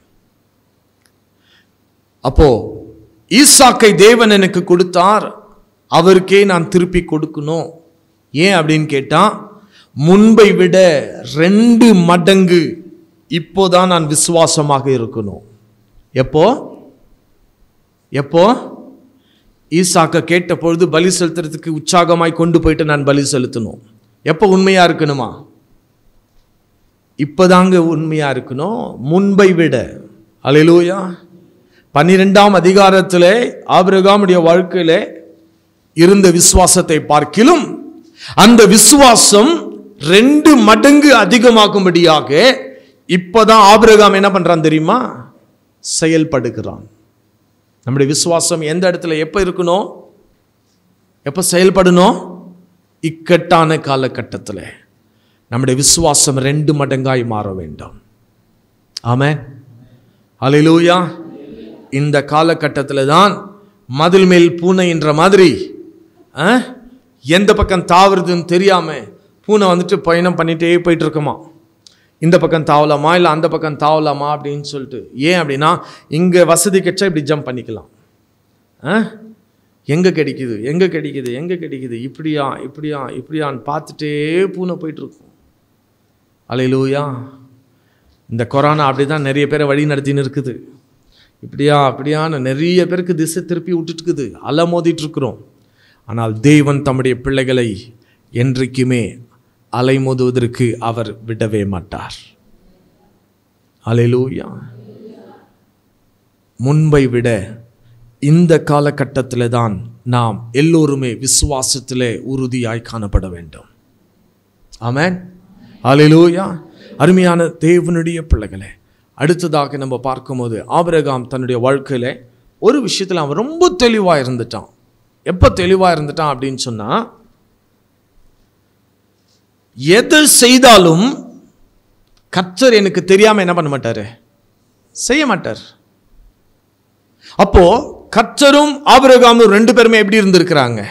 அப்போ ஈசாக்கை தேவன் எனக்கு கொடுத்தார் அவருக்கே நான் திருப்பி கொடுக்கணும் ஏன் அப்படின்னு கேட்டா முன்பை விட ரெண்டு மடங்கு இப்போதான் நான் விசுவாசமாக இருக்கணும் எப்போ எப்போ ஈசாக்க கேட்ட பொழுது பலி செலுத்துறதுக்கு உற்சாகமாய் கொண்டு போயிட்டு நான் பலி செலுத்தணும் எப்போ உண்மையா இருக்கணுமா இப்பதாங்க உண்மையா இருக்கணும் முன்பை விட அலையிலூயா பன்னிரெண்டாம் அதிகாரத்திலே ஆபிரகாமுடைய வாழ்க்கையில இருந்த விசுவாசத்தை பார்க்கிலும் அந்த விசுவாசம் ரெண்டு மடங்கு அதிகமாகும்படியாக இப்பதான் ஆபிரகாம் என்ன பண்றான் தெரியுமா செயல்படுகிறான் நம்முடைய விசுவாசம் எந்த இடத்துல எப்ப இருக்கணும் எப்ப செயல்படணும் இக்கட்டான காலகட்டத்தில் நம்முடைய விசுவாசம் ரெண்டு மடங்காய் மாற வேண்டும் ஆமென் அல்லேலூயா இந்த காலகட்டத்தில் தான் மதில் மேல் பூனை என்ற மாதிரி ஆ, எந்த பக்கம் தாவுறதுன்னு தெரியாம பூனை வந்துட்டு பயணம் பண்ணிட்டே போயிட்டு இருக்குமா இந்த பக்கம் தாவலாமா இல்லை அந்த பக்கம் தாவலாமா அப்படின்னு சொல்லிட்டு ஏன் அப்படின்னா இங்கே வசதி கிடைச்சா இப்படி ஜம்ப் பண்ணிக்கலாம் ஆ எங்கே கிடைக்குது எங்கே கிடைக்குது எங்கே கிடைக்குது இப்படியா இப்படியா இப்படியான்னு பார்த்துட்டே பூனை போயிட்டு இருக்கும் அலையிலூயா இந்த கொரோனா அப்படி தான் நிறைய பேரை வழி நடத்தின்னு இருக்குது இப்படியா அப்படியான்னு நிறைய பேருக்கு திசை திருப்பி விட்டுட்டு இருக்குது அலமோதிட்டு இருக்கிறோம் ஆனால் தேவன் தம்முடைய பிள்ளைகளை என்றைக்குமே அலைமோதுவதற்கு அவர் விடவே மாட்டார் அலையிலூயா முன்பை விட இந்த காலகட்டத்தில் தான் நாம் எல்லோருமே விசுவாசத்திலே உறுதியாய் காணப்பட வேண்டும் ஆமென் அல்லேலூயா அருமையான தேவனுடைய பிள்ளைகளே அடுத்ததாக நம்ம பார்க்கும்போது ஆபிரகாம் தன்னுடைய வாழ்க்கையில ஒரு விஷயத்தில் அவன் ரொம்ப தெளிவாக இருந்துட்டான் எப்போ தெளிவாக இருந்துட்டான் அப்படின்னு சொன்னா எது செய்தாலும் கர்த்தர் எனக்கு தெரியாம என்ன பண்ண மாட்டாரு செய்ய மாட்டார் அப்போ கர்த்தரும் ஆபிரகாமும் ரெண்டு பேருமே எப்படி இருந்திருக்கிறாங்க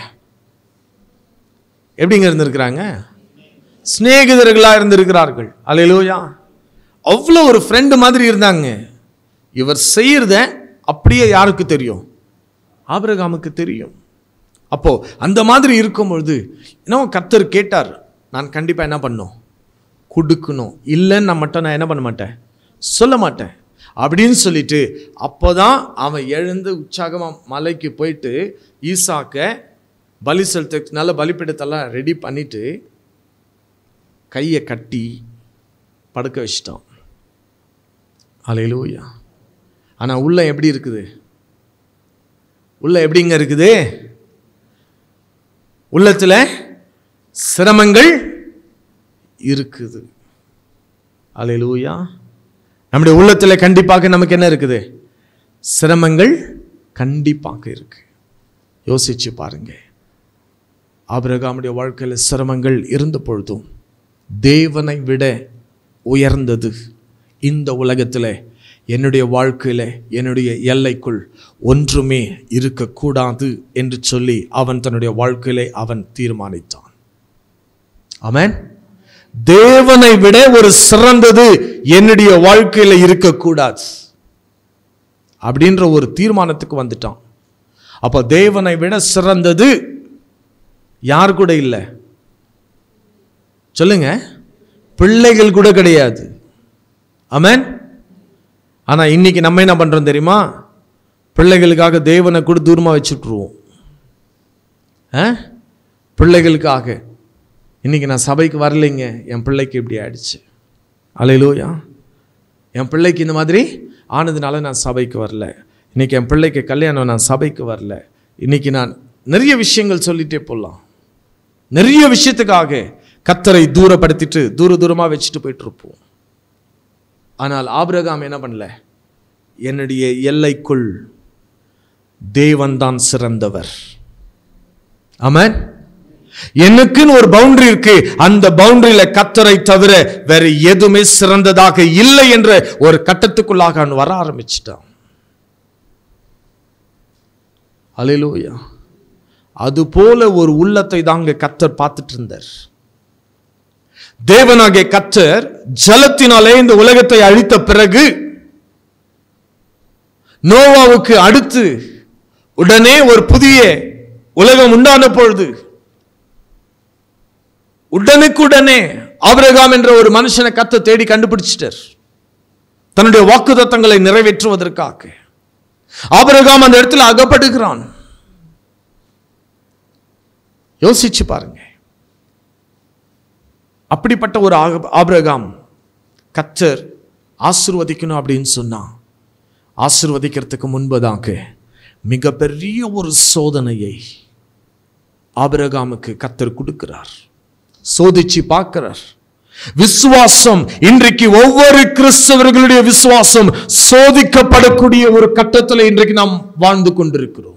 எப்படிங்க இருந்திருக்கிறாங்க சிநேகிதர்களா இருந்திருக்கிறார்கள் அல்லேலூயா அவ்வளோ ஒரு ஃப்ரெண்டு மாதிரி இருந்தாங்க இவர் செய்யறத அப்படியே யாருக்கு தெரியும் ஆபிரகாமுக்கு தெரியும் அப்போ அந்த மாதிரி இருக்கும் பொழுது என்ன கர்த்தர் கேட்டார் நான் கண்டிப்பா என்ன பண்ணும் கொடுக்கணும் இல்லைன்னு நான் மட்டும் நான் என்ன பண்ண மாட்டேன் சொல்ல மாட்டேன் அப்படின்னு சொல்லிட்டு அப்போதான் அவன் எழுந்து உற்சாகமா மலைக்கு போயிட்டு ஈசாக்க பலி செலுத்த நல்ல பலிப்பிடத்தெல்லாம் ரெடி பண்ணிட்டு கையை கட்டி படுக்க வச்சிட்டான் அலையிலூயா ஆனால் உள்ள எப்படி இருக்குது உள்ள எப்படிங்க இருக்குது உள்ளத்தில் சிரமங்கள் இருக்குது அலையிலூயா நம்முடைய உள்ளத்தில் கண்டிப்பாக நமக்கு என்ன இருக்குது சிரமங்கள் கண்டிப்பாக இருக்கு யோசிச்சு பாருங்க ஆபிரகாமுடைய வாழ்க்கையில் சிரமங்கள் இருந்த பொழுதும் தேவனை விட உயர்ந்தது இந்த உலகத்தில் என்னுடைய வாழ்க்கையில் என்னுடைய எல்லைக்குள் ஒன்றுமே இருக்கக்கூடாது என்று சொல்லி அவன் தன்னுடைய வாழ்க்கையிலே அவன் தீர்மானித்தான் ஆமென் தேவனை விட ஒரு சிறந்தது என்னுடைய வாழ்க்கையில இருக்கக்கூடாது அப்படின்ற ஒரு தீர்மானத்துக்கு வந்துட்டான் அப்ப தேவனை விட சிறந்தது யார் கூட இல்லை சொல்லுங்க பிள்ளைகள் கூட கிடையாது ஆமென் ஆனா இன்னைக்கு நம்ம என்ன பண்றோம் தெரியுமா பிள்ளைகளுக்காக தேவனை கூட தூரமா வச்சுட்டுருவோம் ஆ? பிள்ளைகளுக்காக இன்னைக்கு நான் சபைக்கு வரலைங்க என் பிள்ளைக்கு இப்படி ஆயிடுச்சு அலையிலூயா என் பிள்ளைக்கு இந்த மாதிரி ஆனதுனால நான் சபைக்கு வரல இன்னைக்கு என் பிள்ளைக்கு கல்யாணம் நான் சபைக்கு வரல இன்னைக்கு நான் நிறைய விஷயங்கள் சொல்லிட்டே போகலாம் நிறைய விஷயத்துக்காக கத்தரை தூரப்படுத்திட்டு தூர தூரமாக வச்சுட்டு போயிட்டு இருப்போம் ஆனால் ஆபிரகாம் என்ன பண்ணல என்னுடைய எல்லைக்குள் தேவன்தான் சிறந்தவர் ஆமென் எனக்குன்னு ஒரு பவுண்டரி இருக்கு அந்த பவுண்டரியில கத்தரை தவிர வேற எதுவுமே சிறந்ததாக இல்லை என்ற ஒரு கட்டத்துக்குள்ளாக அவன் வர ஆரம்பிச்சிட்டான் அலையிலூயா அது போல ஒரு உள்ளத்தை தாங்க கத்தர் பார்த்துட்டு இருந்தார் தேவனாகிய கத்தர் ஜலத்தினாலே இந்த உலகத்தை அழித்த பிறகு நோவாவுக்கு அடுத்து உடனே ஒரு புதிய உலகம் உண்டான பொழுது உடனுக்குடனே ஆபிரகாம் என்ற ஒரு மனுஷனை கத்த தேடி கண்டுபிடிச்சிட்டார் தன்னுடைய வாக்குத்தத்தங்களை நிறைவேற்றுவதற்காக ஆபிரகாம் அந்த இடத்துல அகப்படுகிறான் யோசிச்சு பாருங்க அப்படிப்பட்ட ஒரு ஆக- ஆபிரகாம் கத்தர் ஆசிர்வதிக்கணும் அப்படின்னு சொன்னா ஆசிர்வதிக்கிறதுக்கு முன்பதாக மிகப்பெரிய ஒரு சோதனையை ஆபிரகாமுக்கு கத்தர் கொடுக்கிறார் சோதிச்சு பார்க்கிறார் விசுவாசம் இன்றைக்கு ஒவ்வொரு கிறிஸ்தவர்களுடைய விசுவாசம் சோதிக்கப்படக்கூடிய ஒரு கட்டத்தில் இன்றைக்கு நாம் வாழ்ந்து கொண்டிருக்கிறோம்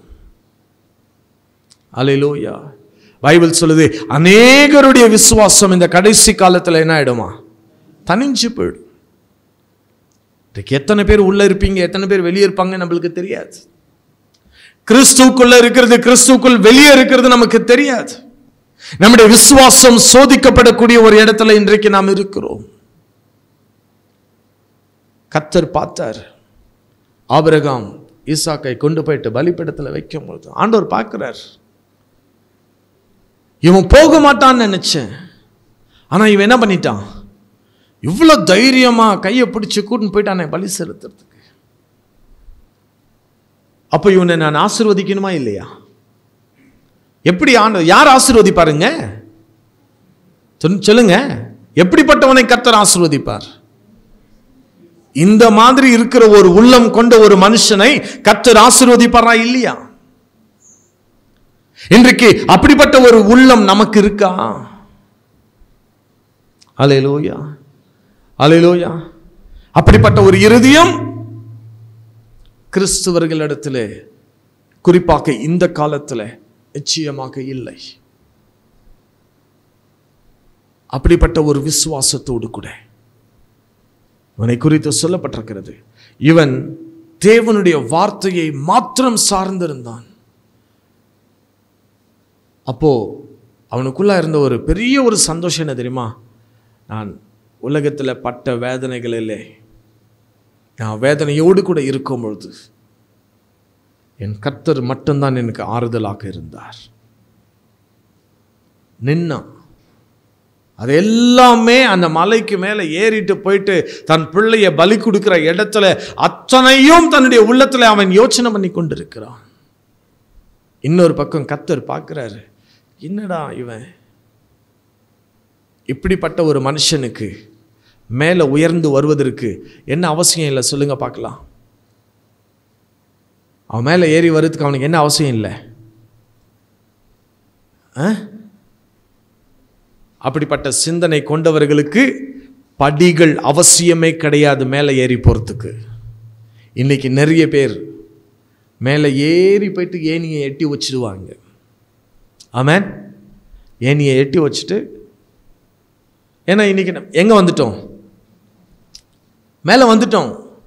அலையிலோயா பைபிள் சொல்லுது அநேகருடைய விசுவாசம் இந்த கடைசி காலத்தில் என்ன ஆயிடுமா தனிஞ்சு போயிடும் இன்றைக்கு எத்தனை பேர் உள்ள இருப்பீங்க எத்தனை பேர் வெளியே இருப்பாங்க நம்மளுக்கு தெரியாது கிறிஸ்துவுக்குள்ள இருக்கிறது கிறிஸ்துவுக்குள் வெளியே இருக்கிறது நமக்கு தெரியாது நம்முடைய விசுவாசம் சோதிக்கப்படக்கூடிய ஒரு இடத்துல இன்றைக்கு நாம் இருக்கிறோம் கத்தர் பார்த்தார் ஆபிரகாம் ஈசாக்கை கொண்டு போயிட்டு பலிப்பிடத்தில் வைக்கும் பொழுது ஆண்டவர் பார்க்கிறார் இவன் போக மாட்டான்னு நினைச்சேன் ஆனா இவன் என்ன பண்ணிட்டான் இவ்வளோ தைரியமா கையை பிடிச்சு கூட்டின்னு போயிட்டானே பலி செலுத்துறதுக்கு அப்போ இவனை நான் ஆசீர்வதிக்கணுமா இல்லையா எப்படி ஆண்டு யார் ஆசீர்வதிப்பாருங்க சொல்- சொல்லுங்க எப்படிப்பட்டவனை கர்த்தர் ஆசீர்வதிப்பார் இந்த மாதிரி இருக்கிற ஒரு உள்ளம் கொண்ட ஒரு மனுஷனை கர்த்தர் ஆசீர்வதிப்பாரா இல்லையா இன்றைக்கு அப்படிப்பட்ட ஒரு உள்ளம் நமக்கு இருக்கா அலையலோயா அலையலோயா அப்படிப்பட்ட ஒரு இருதயம் கிறிஸ்துவர்களிடத்திலே குறிப்பாக இந்த காலத்தில் நிச்சயமாக இல்லை அப்படிப்பட்ட ஒரு விசுவாசத்தோடு கூட இவனை குறித்து சொல்லப்பட்டிருக்கிறது இவன் தேவனுடைய வார்த்தையை மாத்திரம் சார்ந்திருந்தான் அப்போ அவனுக்குள்ள இருந்த ஒரு பெரிய ஒரு சந்தோஷம் என்ன தெரியுமா நான் உலகத்தில் பட்ட வேதனைகளிலே நான் வேதனையோடு கூட இருக்கும் பொழுது என் கர்த்தர் மட்டும்தான் எனக்கு ஆறுதலாக இருந்தார் நின்னான் அது எல்லாமே அந்த மலைக்கு மேலே ஏறிட்டு போயிட்டு தன் பிள்ளைய பலி கொடுக்கிற இடத்துல அத்தனையும் தன்னுடைய உள்ளத்துல அவன் யோசனை பண்ணி கொண்டிருக்கிறான் இன்னொரு பக்கம் கத்தர் பார்க்கிறாரு என்னடா இவன் இப்படிப்பட்ட ஒரு மனுஷனுக்கு மேலே உயர்ந்து வருவதற்கு என்ன அவசியம் இல்லை சொல்லுங்க பார்க்கலாம் அவன் மேலே ஏறி வர்றதுக்கு அவனுக்கு என்ன அவசியம் இல்லை ஆ? அப்படிப்பட்ட சிந்தனை கொண்டவர்களுக்கு படிகள் அவசியமே கிடையாது மேலே ஏறி போகிறதுக்கு இன்னைக்கு நிறைய பேர் மேலே ஏறி போயிட்டு ஏனியை எட்டி வச்சிடுவாங்க ஆமென் ஏனியை எட்டி வச்சுட்டு ஏன்னா இன்னைக்கு நம்ம எங்கே வந்துட்டோம் மேலே வந்துட்டோம்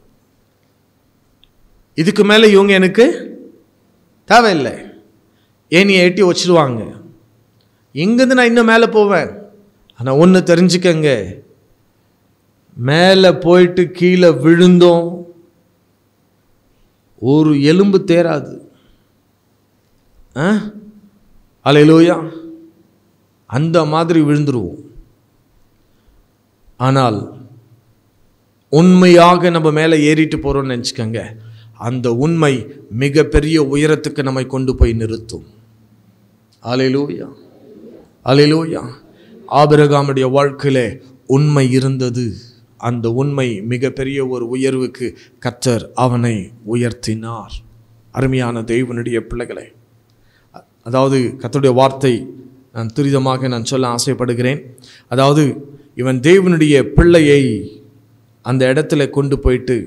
இதுக்கு மேலே இவங்க எனக்கு தேவையில்லை ஏனியை எட்டி வச்சிடுவாங்க இங்கேருந்து நான் இன்னும் மேலே போவேன் ஆனால் ஒன்று தெரிஞ்சுக்கங்க மேலே போயிட்டு கீழே விழுந்தோம் ஒரு எலும்பு தேராது ஆ அலையிலோயா அந்த மாதிரி விழுந்துருவோம் ஆனால் உண்மையாக நம்ம மேலே ஏறிட்டு போகிறோம்னு நினச்சிக்கோங்க அந்த உண்மை மிகப்பெரிய உயரத்துக்கு நம்மை கொண்டு போய் நிறுத்தும் அலையிலூயா அலையிலூயா ஆபிரகாமுடைய வாழ்க்கையிலே உண்மை இருந்தது அந்த உண்மை மிகப்பெரிய ஒரு உயர்வுக்கு கத்தர் அவனை உயர்த்தினார் அருமையான தெய்வனுடைய பிள்ளைகளை அ- அதாவது கர்த்தருடைய வார்த்தை நான் துரிதமாக நான் சொல்ல ஆசைப்படுகிறேன் அதாவது இவன் தேவனுடைய பிள்ளையை அந்த இடத்துல கொண்டு போயிட்டு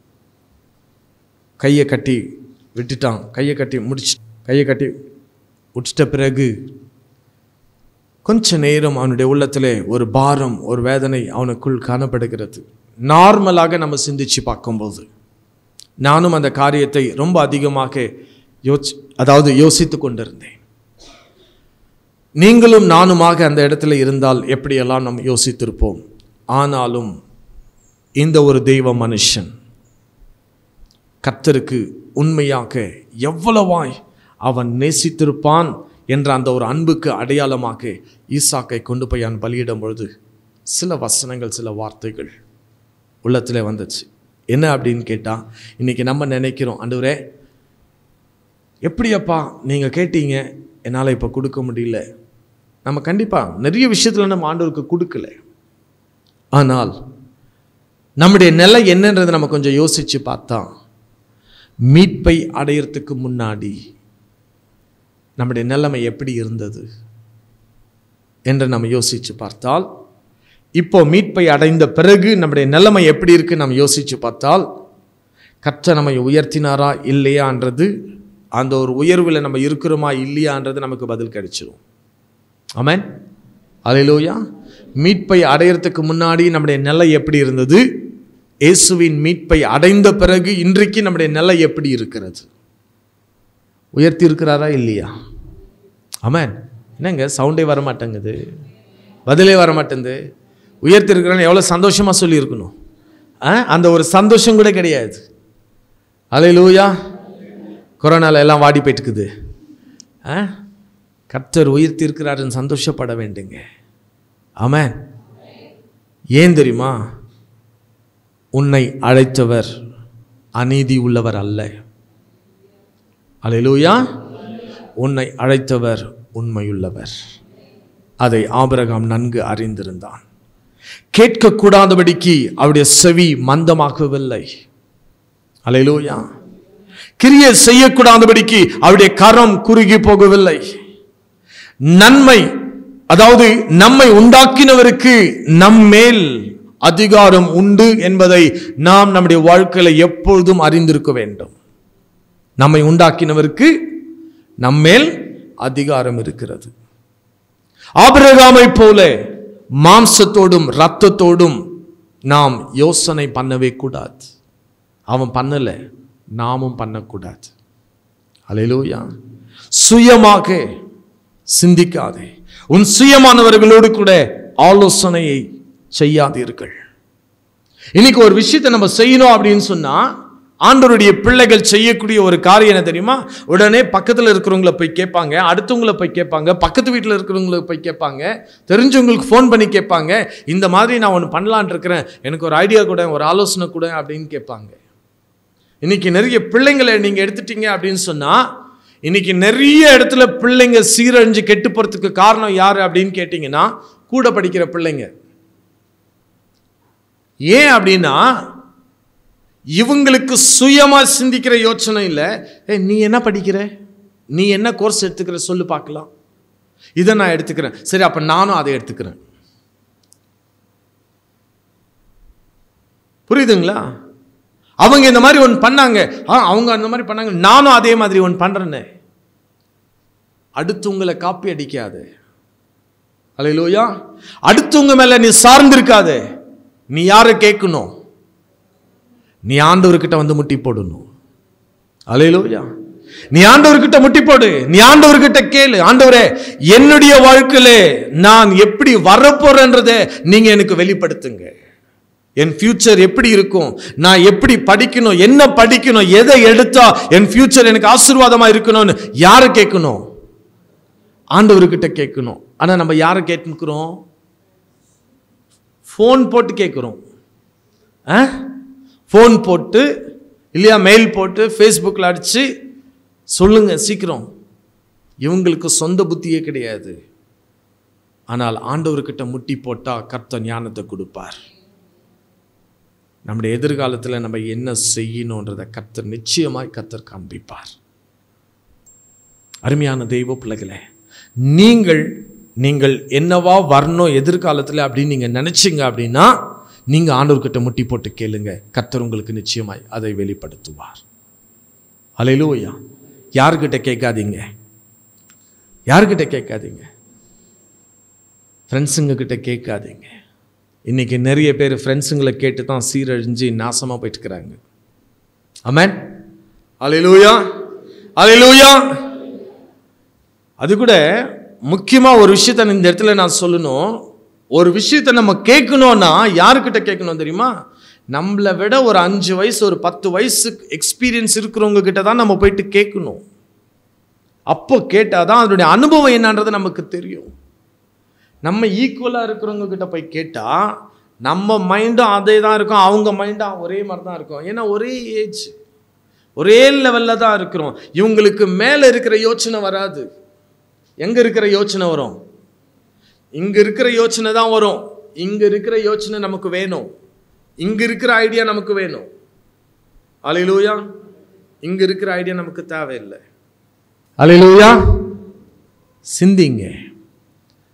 கையை கட்டி விட்டுட்டான் கையை கட்டி முடிச்சு கையை கட்டி விட்டுட்ட பிறகு கொஞ்ச நேரம் அவனுடைய உள்ளத்திலே ஒரு பாரம் ஒரு வேதனை அவனுக்குள் காணப்படுகிறது நார்மலாக நம்ம சிந்திச்சு பார்க்கும்போது நானும் அந்த காரியத்தை ரொம்ப அதிகமாக யோசி அதாவது யோசித்து கொண்டிருந்தேன் நீங்களும் நானுமாக அந்த இடத்துல இருந்தால் எப்படியெல்லாம் நாம் யோசித்திருப்போம் ஆனாலும் இந்த ஒரு தெய்வ மனுஷன் கர்த்தருக்கு உண்மையாக எவ்வளவாய் அவன் நேசித்திருப்பான் என்ற அந்த ஒரு அன்புக்கு அடையாளமாக ஈசாக்கை கொண்டு போய் அவன் பலியிடும் பொழுது சில வசனங்கள் சில வார்த்தைகள் உள்ளத்தில் வந்துச்சு என்ன அப்படின்னு கேட்டால் இன்றைக்கி நம்ம நினைக்கிறோம் ஆண்டவரே எப்படியப்பா நீங்கள் கேட்டீங்க என்னால் இப்போ கொடுக்க முடியல நம்ம கண்டிப்பாக நிறைய விஷயத்தில் நம்ம ஆண்டவருக்கு கொடுக்கல ஆனால் நம்முடைய நிலை என்னன்றதை நம்ம கொஞ்சம் யோசித்து பார்த்தா மீட்பை அடையிறதுக்கு முன்னாடி நம்முடைய நிலைமை எப்படி இருந்தது என்று நம்ம யோசித்து பார்த்தால் இப்போ மீட்பை அடைந்த பிறகு நம்முடைய நிலைமை எப்படி இருக்கு நம்ம யோசித்து பார்த்தால் கர்த்தர் நம்மை உயர்த்தினாரா இல்லையான்றது அந்த ஒரு உயர்வில் நம்ம இருக்கிறோமா இல்லையான்றது நமக்கு பதில் கிடைச்சிரும் ஆமென் அலையிலோயா மீட்பை அடையறதுக்கு முன்னாடி நம்முடைய நிலை எப்படி இருந்தது இயேசுவின் மீட்பை அடைந்த பிறகு இன்றைக்கு நம்முடைய நிலை எப்படி இருக்கிறது உயர்த்தி இருக்கிறாரா இல்லையா ஆமென் என்னங்க சவுண்டே வர மாட்டேங்குது பதிலே வர மாட்டேங்குது உயர்த்தி இருக்கிறான்னு எவ்வளோ சந்தோஷமாக சொல்லியிருக்கணும் ஆ அந்த ஒரு சந்தோஷம் கூட கிடையாது அலையிலூயா கொரோனால எல்லாம் வாடி போயிட்டுக்குது ஆ கர்த்தர் உயிர்த்தி இருக்கிறாருன்னு சந்தோஷப்பட வேண்டுங்க ஆமென் ஏன் தெரியுமா உன்னை அழைத்தவர் அநீதி உள்ளவர் அல்ல அலையிலூயா உன்னை அழைத்தவர் உண்மையுள்ளவர் அதை ஆபிரகாம் நன்கு அறிந்திருந்தான் கேட்கக்கூடாதபடிக்கு அவருடைய செவி மந்தமாகவில்லை அலையிலூயா கிரியை செய்யக்கூடாதபடிக்கு அவருடைய கரம் குறுகி போகவில்லை நன்மை அதாவது நம்மை உண்டாக்கினவருக்கு நம்மேல் அதிகாரம் உண்டு என்பதை நாம் நம்முடைய வாழ்க்கையில எப்பொழுதும் அறிந்திருக்க வேண்டும் நம்மை உண்டாக்கினவருக்கு நம்மேல் அதிகாரம் இருக்கிறது ஆபிரகாமை போல மாம்சத்தோடும் இரத்தத்தோடும் நாம் யோசனை பண்ணவே கூடாது அவன் பண்ணல நாமும் பண்ணக்கூடாது அலையிலூயா சுயமாக சிந்திக்காதே உன் சுயமானவர்களோடு கூட ஆலோசனையை செய்யாதீர்கள் இன்னைக்கு ஒரு விஷயத்தை நம்ம செய்யணும் அப்படின்னு சொன்னா ஆண்டவருடைய பிள்ளைகள் செய்யக்கூடிய ஒரு காரியம் என்ன தெரியுமா உடனே பக்கத்தில் இருக்கிறவங்கள போய் கேட்பாங்க அடுத்தவங்கள போய் கேட்பாங்க பக்கத்து வீட்டில் இருக்கிறவங்கள போய் கேட்பாங்க தெரிஞ்சவங்களுக்கு ஃபோன் பண்ணி கேட்பாங்க இந்த மாதிரி நான் ஒன்று பண்ணலான் இருக்கிறேன் எனக்கு ஒரு ஐடியா கூட ஒரு ஆலோசனை கூட அப்படின்னு கேட்பாங்க இன்னைக்கு நிறைய பிள்ளைங்களை நீங்கள் எடுத்துட்டீங்க அப்படின்னு சொன்னால் இன்னைக்கு நிறைய இடத்துல பிள்ளைங்க சீரழிஞ்சு கெட்டு போகிறதுக்கு காரணம் யார் அப்படின்னு கேட்டிங்கன்னா கூட படிக்கிற பிள்ளைங்க ஏன் அப்படின்னா இவங்களுக்கு சுயமா சிந்திக்கிற யோசனை இல்லை ஏ நீ என்ன படிக்கிற நீ என்ன கோர்ஸ் எடுத்துக்கிற சொல்லு பார்க்கலாம் இதை நான் எடுத்துக்கிறேன் சரி அப்ப நானும் அதை எடுத்துக்கிறேன் புரியுதுங்களா அவங்க இந்த மாதிரி ஒன்று பண்ணாங்க ஆ அவங்க அந்த மாதிரி பண்ணாங்க நானும் அதே மாதிரி ஒன்று பண்றேனே அடுத்தவங்களை காப்பி அடிக்காது அலையிலோயா அடுத்தவங்க மேல நீ சார்ந்திருக்காதே நீ யாரை கேட்கணும் நீ ஆண்டவர்கிட்ட வந்து முட்டி போடணும் அலையிலோயா நீ ஆண்டவர்கிட்ட முட்டி போடு நீ ஆண்டவர்கிட்ட கேளு ஆண்டவரே என்னுடைய வாழ்க்கையில நான் எப்படி வரப்போறேன்றதை நீங்க எனக்கு வெளிப்படுத்துங்க என் ஃபியூச்சர் எப்படி இருக்கும் நான் எப்படி படிக்கணும் என்ன படிக்கணும் எதை எடுத்தா என் ஃபியூச்சர் எனக்கு ஆசீர்வாதமா இருக்கணும்னு யாரை கேட்கணும் ஆண்டவர்கிட்ட கேட்கணும் ஆனா நம்ம யாரை கேட்டுக்கிறோம் ஃபோன் போட்டு கேட்குறோம் ஆ ஃபோன் போட்டு இல்லையா மெயில் போட்டு ஃபேஸ்புக்கில் அடித்து சொல்லுங்க சீக்கிரம் இவங்களுக்கு சொந்த புத்தியே கிடையாது ஆனால் ஆண்டவர்கிட்ட முட்டி போட்டால் கர்த்தர் ஞானத்தை கொடுப்பார் நம்முடைய எதிர்காலத்தில் நம்ம என்ன செய்யணுன்றதை கர்த்தர் நிச்சயமாய் கர்த்தர் காண்பிப்பார் அருமையான தெய்வ பிள்ளைகளே நீங்கள் நீங்கள் என்னவா வரணும் எதிர்காலத்தில் அப்படின்னு நீங்கள் நினச்சிங்க அப்படின்னா நீங்கள் ஆண்டவர்கிட்ட முட்டி போட்டு கேளுங்க கர்த்தர் உங்களுக்கு நிச்சயமாய் அதை வெளிப்படுத்துவார் அலையிலூயா யார்கிட்ட கேட்காதீங்க யார்கிட்ட கேட்காதீங்க ஃப்ரெண்ட்ஸுங்க கிட்ட கேட்காதீங்க இன்னைக்கு நிறைய பேர் ஃப்ரெண்ட்ஸுங்களை கேட்டு தான் சீரழிஞ்சு நாசமாக போயிட்டுக்கிறாங்க அமேன் அலையிலூயா அலையிலூயா அது கூட முக்கியமாக ஒரு விஷயத்த இந்த இடத்துல நான் சொல்லணும் ஒரு விஷயத்தை நம்ம கேட்கணும்னா யாருக்கிட்ட கேட்கணும் தெரியுமா நம்மளை விட ஒரு அஞ்சு வயசு ஒரு பத்து வயசு எக்ஸ்பீரியன்ஸ் இருக்கிறவங்க கிட்ட தான் நம்ம போயிட்டு கேட்கணும் அப்போ கேட்டால் தான் அதனுடைய அனுபவம் என்னன்றது நமக்கு தெரியும் நம்ம ஈக்குவலாக இருக்கிறவங்க கிட்ட போய் கேட்டால் நம்ம மைண்டும் அதே தான் இருக்கும் அவங்க மைண்டும் ஒரே மாதிரி தான் இருக்கும் ஏன்னா ஒரே ஏஜ் ஒரே லெவலில் தான் இருக்கிறோம் இவங்களுக்கு மேலே இருக்கிற யோசனை வராது எங்கே இருக்கிற யோசனை வரும் இங்கே இருக்கிற யோசனை தான் வரும் இங்கே இருக்கிற யோசனை நமக்கு வேணும் இங்கே இருக்கிற ஐடியா நமக்கு வேணும் அலையிலூயா இங்கே இருக்கிற ஐடியா நமக்கு தேவையில்லை அலையிலூயா சிந்திங்க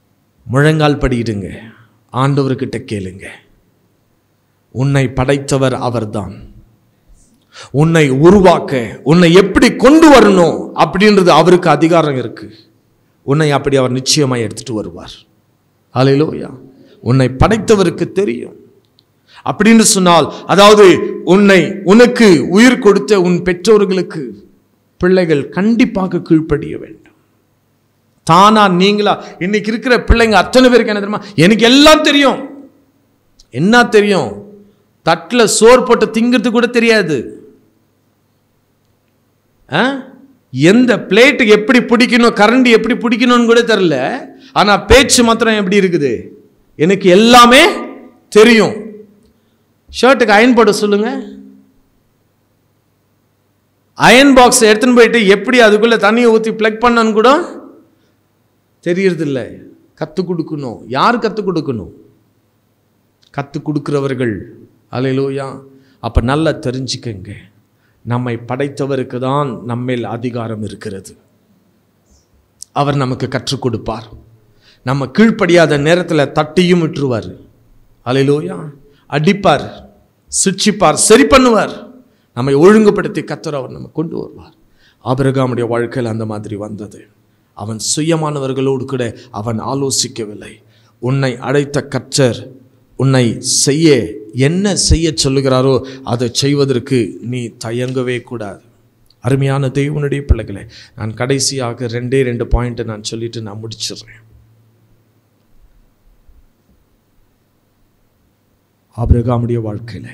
முழங்கால் படியிடுங்க ஆண்டவர்கிட்ட கேளுங்க உன்னை படைத்தவர் அவர்தான் உன்னை உருவாக்க உன்னை எப்படி கொண்டு வரணும் அப்படின்றது அவருக்கு அதிகாரம் இருக்கு உன்னை அப்படி அவர் நிச்சயமாய் எடுத்துட்டு வருவார் அலையிலோயா உன்னை படைத்தவருக்கு தெரியும் அப்படின்னு சொன்னால் அதாவது உன்னை உனக்கு உயிர் கொடுத்த உன் பெற்றோர்களுக்கு பிள்ளைகள் கண்டிப்பாக கீழ்ப்படிய வேண்டும் தானா நீங்களா இன்னைக்கு இருக்கிற பிள்ளைங்க அத்தனை பேருக்கு என்ன தெரியுமா எனக்கு எல்லாம் தெரியும் என்ன தெரியும் தட்டில் சோறு போட்டு திங்கிறது கூட தெரியாது ஆ? எந்த பிளேட்டுக்கு எப்படி பிடிக்கணும் கரண்டி எப்படி பிடிக்கணும்னு கூட தெரில ஆனால் பேச்சு மாத்திரம் எப்படி இருக்குது எனக்கு எல்லாமே தெரியும் ஷர்ட்டுக்கு அயன் போட சொல்லுங்க அயன் பாக்ஸ் எடுத்துன்னு போயிட்டு எப்படி அதுக்குள்ளே தண்ணியை ஊற்றி ப்ளக் பண்ணன்னு கூட தெரியறதில்ல கற்றுக் கொடுக்கணும் யார் கற்றுக் கொடுக்கணும் கற்றுக் கொடுக்கிறவர்கள் அலையிலோயா அப்போ நல்லா தெரிஞ்சுக்கங்க நம்மை படைத்தவருக்கு தான் நம்மேல் அதிகாரம் இருக்கிறது அவர் நமக்கு கற்றுக் கொடுப்பார் நம்ம கீழ்ப்படியாத நேரத்தில் தட்டியும் விட்டுருவார் அலையிலோயா அடிப்பார் சிட்சிப்பார் சரி பண்ணுவார் நம்மை ஒழுங்குபடுத்தி கத்தர் அவர் நம்ம கொண்டு வருவார் ஆபிரகாமுடைய வாழ்க்கையில் அந்த மாதிரி வந்தது அவன் சுயமானவர்களோடு கூட அவன் ஆலோசிக்கவில்லை உன்னை அழைத்த கற்றர் உன்னை செய்ய என்ன செய்ய சொல்லுகிறாரோ அதை செய்வதற்கு நீ தயங்கவே கூடாது அருமையான தெய்வனுடைய பிள்ளைகளே நான் கடைசியாக ரெண்டே ரெண்டு பாயிண்ட்டை நான் சொல்லிட்டு நான் முடிச்சிடுறேன் ஆபிரகாமுடைய வாழ்க்கையில்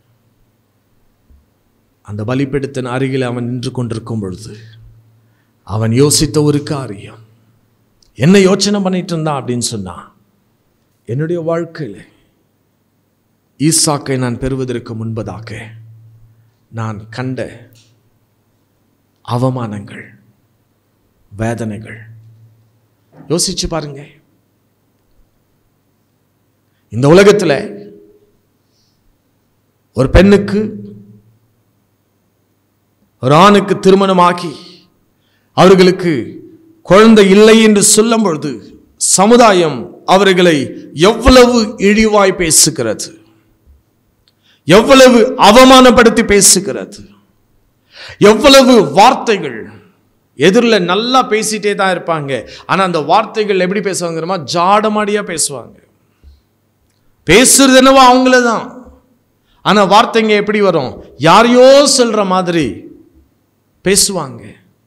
அந்த பலிபீடத்தின் அருகில் அவன் நின்று கொண்டிருக்கும் பொழுது அவன் யோசித்த ஒரு காரியம் என்ன யோசனை பண்ணிட்டு இருந்தான் அப்படின்னு சொன்னான் என்னுடைய வாழ்க்கையில் ஈசாக்கை நான் பெறுவதற்கு முன்பதாக நான் கண்ட அவமானங்கள் வேதனைகள் யோசிச்சு பாருங்க இந்த உலகத்தில் ஒரு பெண்ணுக்கு ஒரு ஆணுக்கு திருமணமாகி அவர்களுக்கு குழந்தை இல்லை என்று சொல்லும் பொழுது சமுதாயம் அவர்களை எவ்வளவு இழிவாய் பேசுகிறது எவ்வளவு அவமானப்படுத்தி பேசுகிறது எவ்வளவு வார்த்தைகள் எதிரில் நல்லா பேசிட்டே தான் இருப்பாங்க ஆனால் அந்த வார்த்தைகள் எப்படி பேசுவாங்க தெரியுமா ஜாடமாடியாக பேசுவாங்க பேசுறது என்னவோ அவங்கள தான் ஆனால் வார்த்தைங்க எப்படி வரும் யாரையோ சொல்கிற மாதிரி பேசுவாங்க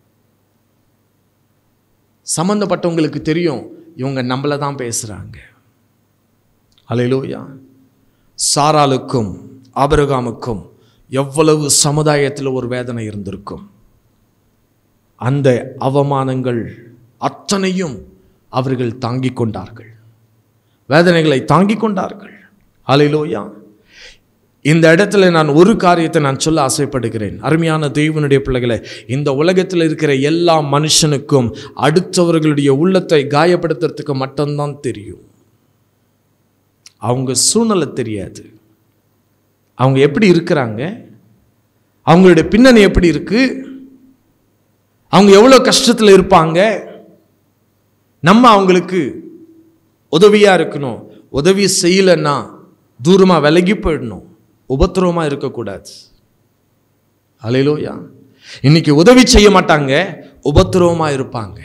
சம்மந்தப்பட்டவங்களுக்கு தெரியும் இவங்க நம்மளை தான் பேசுகிறாங்க அலையிலோயா சாராளுக்கும் ஆபிரகாமுக்கும் எவ்வளவு சமுதாயத்தில் ஒரு வேதனை இருந்திருக்கும் அந்த அவமானங்கள் அத்தனையும் அவர்கள் தாங்கிக் கொண்டார்கள் வேதனைகளை தாங்கிக் கொண்டார்கள் அலையிலோயா இந்த இடத்துல நான் ஒரு காரியத்தை நான் சொல்ல ஆசைப்படுகிறேன் அருமையான தெய்வனுடைய பிள்ளைகளை இந்த உலகத்தில் இருக்கிற எல்லா மனுஷனுக்கும் அடுத்தவர்களுடைய உள்ளத்தை காயப்படுத்துறதுக்கு மட்டும்தான் தெரியும் அவங்க சூழ்நிலை தெரியாது அவங்க எப்படி இருக்கிறாங்க அவங்களுடைய பின்னணி எப்படி இருக்கு அவங்க எவ்வளோ கஷ்டத்தில் இருப்பாங்க நம்ம அவங்களுக்கு உதவியாக இருக்கணும் உதவி செய்யலைன்னா தூரமாக விலகி போயிடணும் உபத்திரவமாக இருக்கக்கூடாது அலையிலோயா இன்னைக்கு உதவி செய்ய மாட்டாங்க உபத்திரவமாக இருப்பாங்க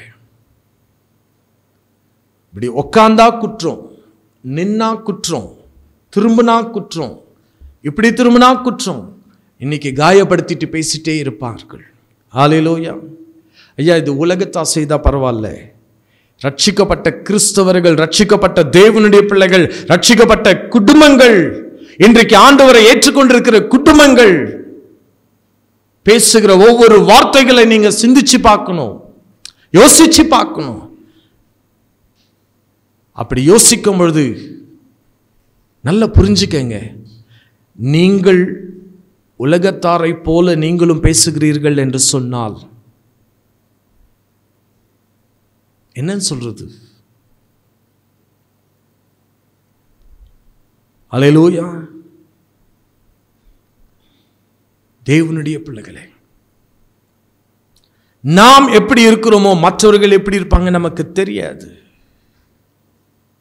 இப்படி உக்காந்தா குற்றம் நின்னா குற்றம் திரும்பினா குற்றம் இப்படி திரும்பினா குற்றம் இன்னைக்கு காயப்படுத்திட்டு பேசிட்டே இருப்பார்கள் ஆலையிலோயா ஐயா இது உலகத்தா செய்தா பரவாயில்ல ரட்சிக்கப்பட்ட கிறிஸ்தவர்கள் ரட்சிக்கப்பட்ட தேவனுடைய பிள்ளைகள் ரட்சிக்கப்பட்ட குடும்பங்கள் இன்றைக்கு ஆண்டவரை ஏற்றுக்கொண்டிருக்கிற குடும்பங்கள் பேசுகிற ஒவ்வொரு வார்த்தைகளை நீங்க சிந்திச்சு பார்க்கணும் யோசிச்சு பார்க்கணும் அப்படி யோசிக்கும் பொழுது நல்லா புரிஞ்சுக்கங்க நீங்கள் உலகத்தாரை போல நீங்களும் பேசுகிறீர்கள் என்று சொன்னால் என்னன்னு சொல்றது அலையலூயா தேவனுடைய பிள்ளைகளே நாம் எப்படி இருக்கிறோமோ மற்றவர்கள் எப்படி இருப்பாங்க நமக்கு தெரியாது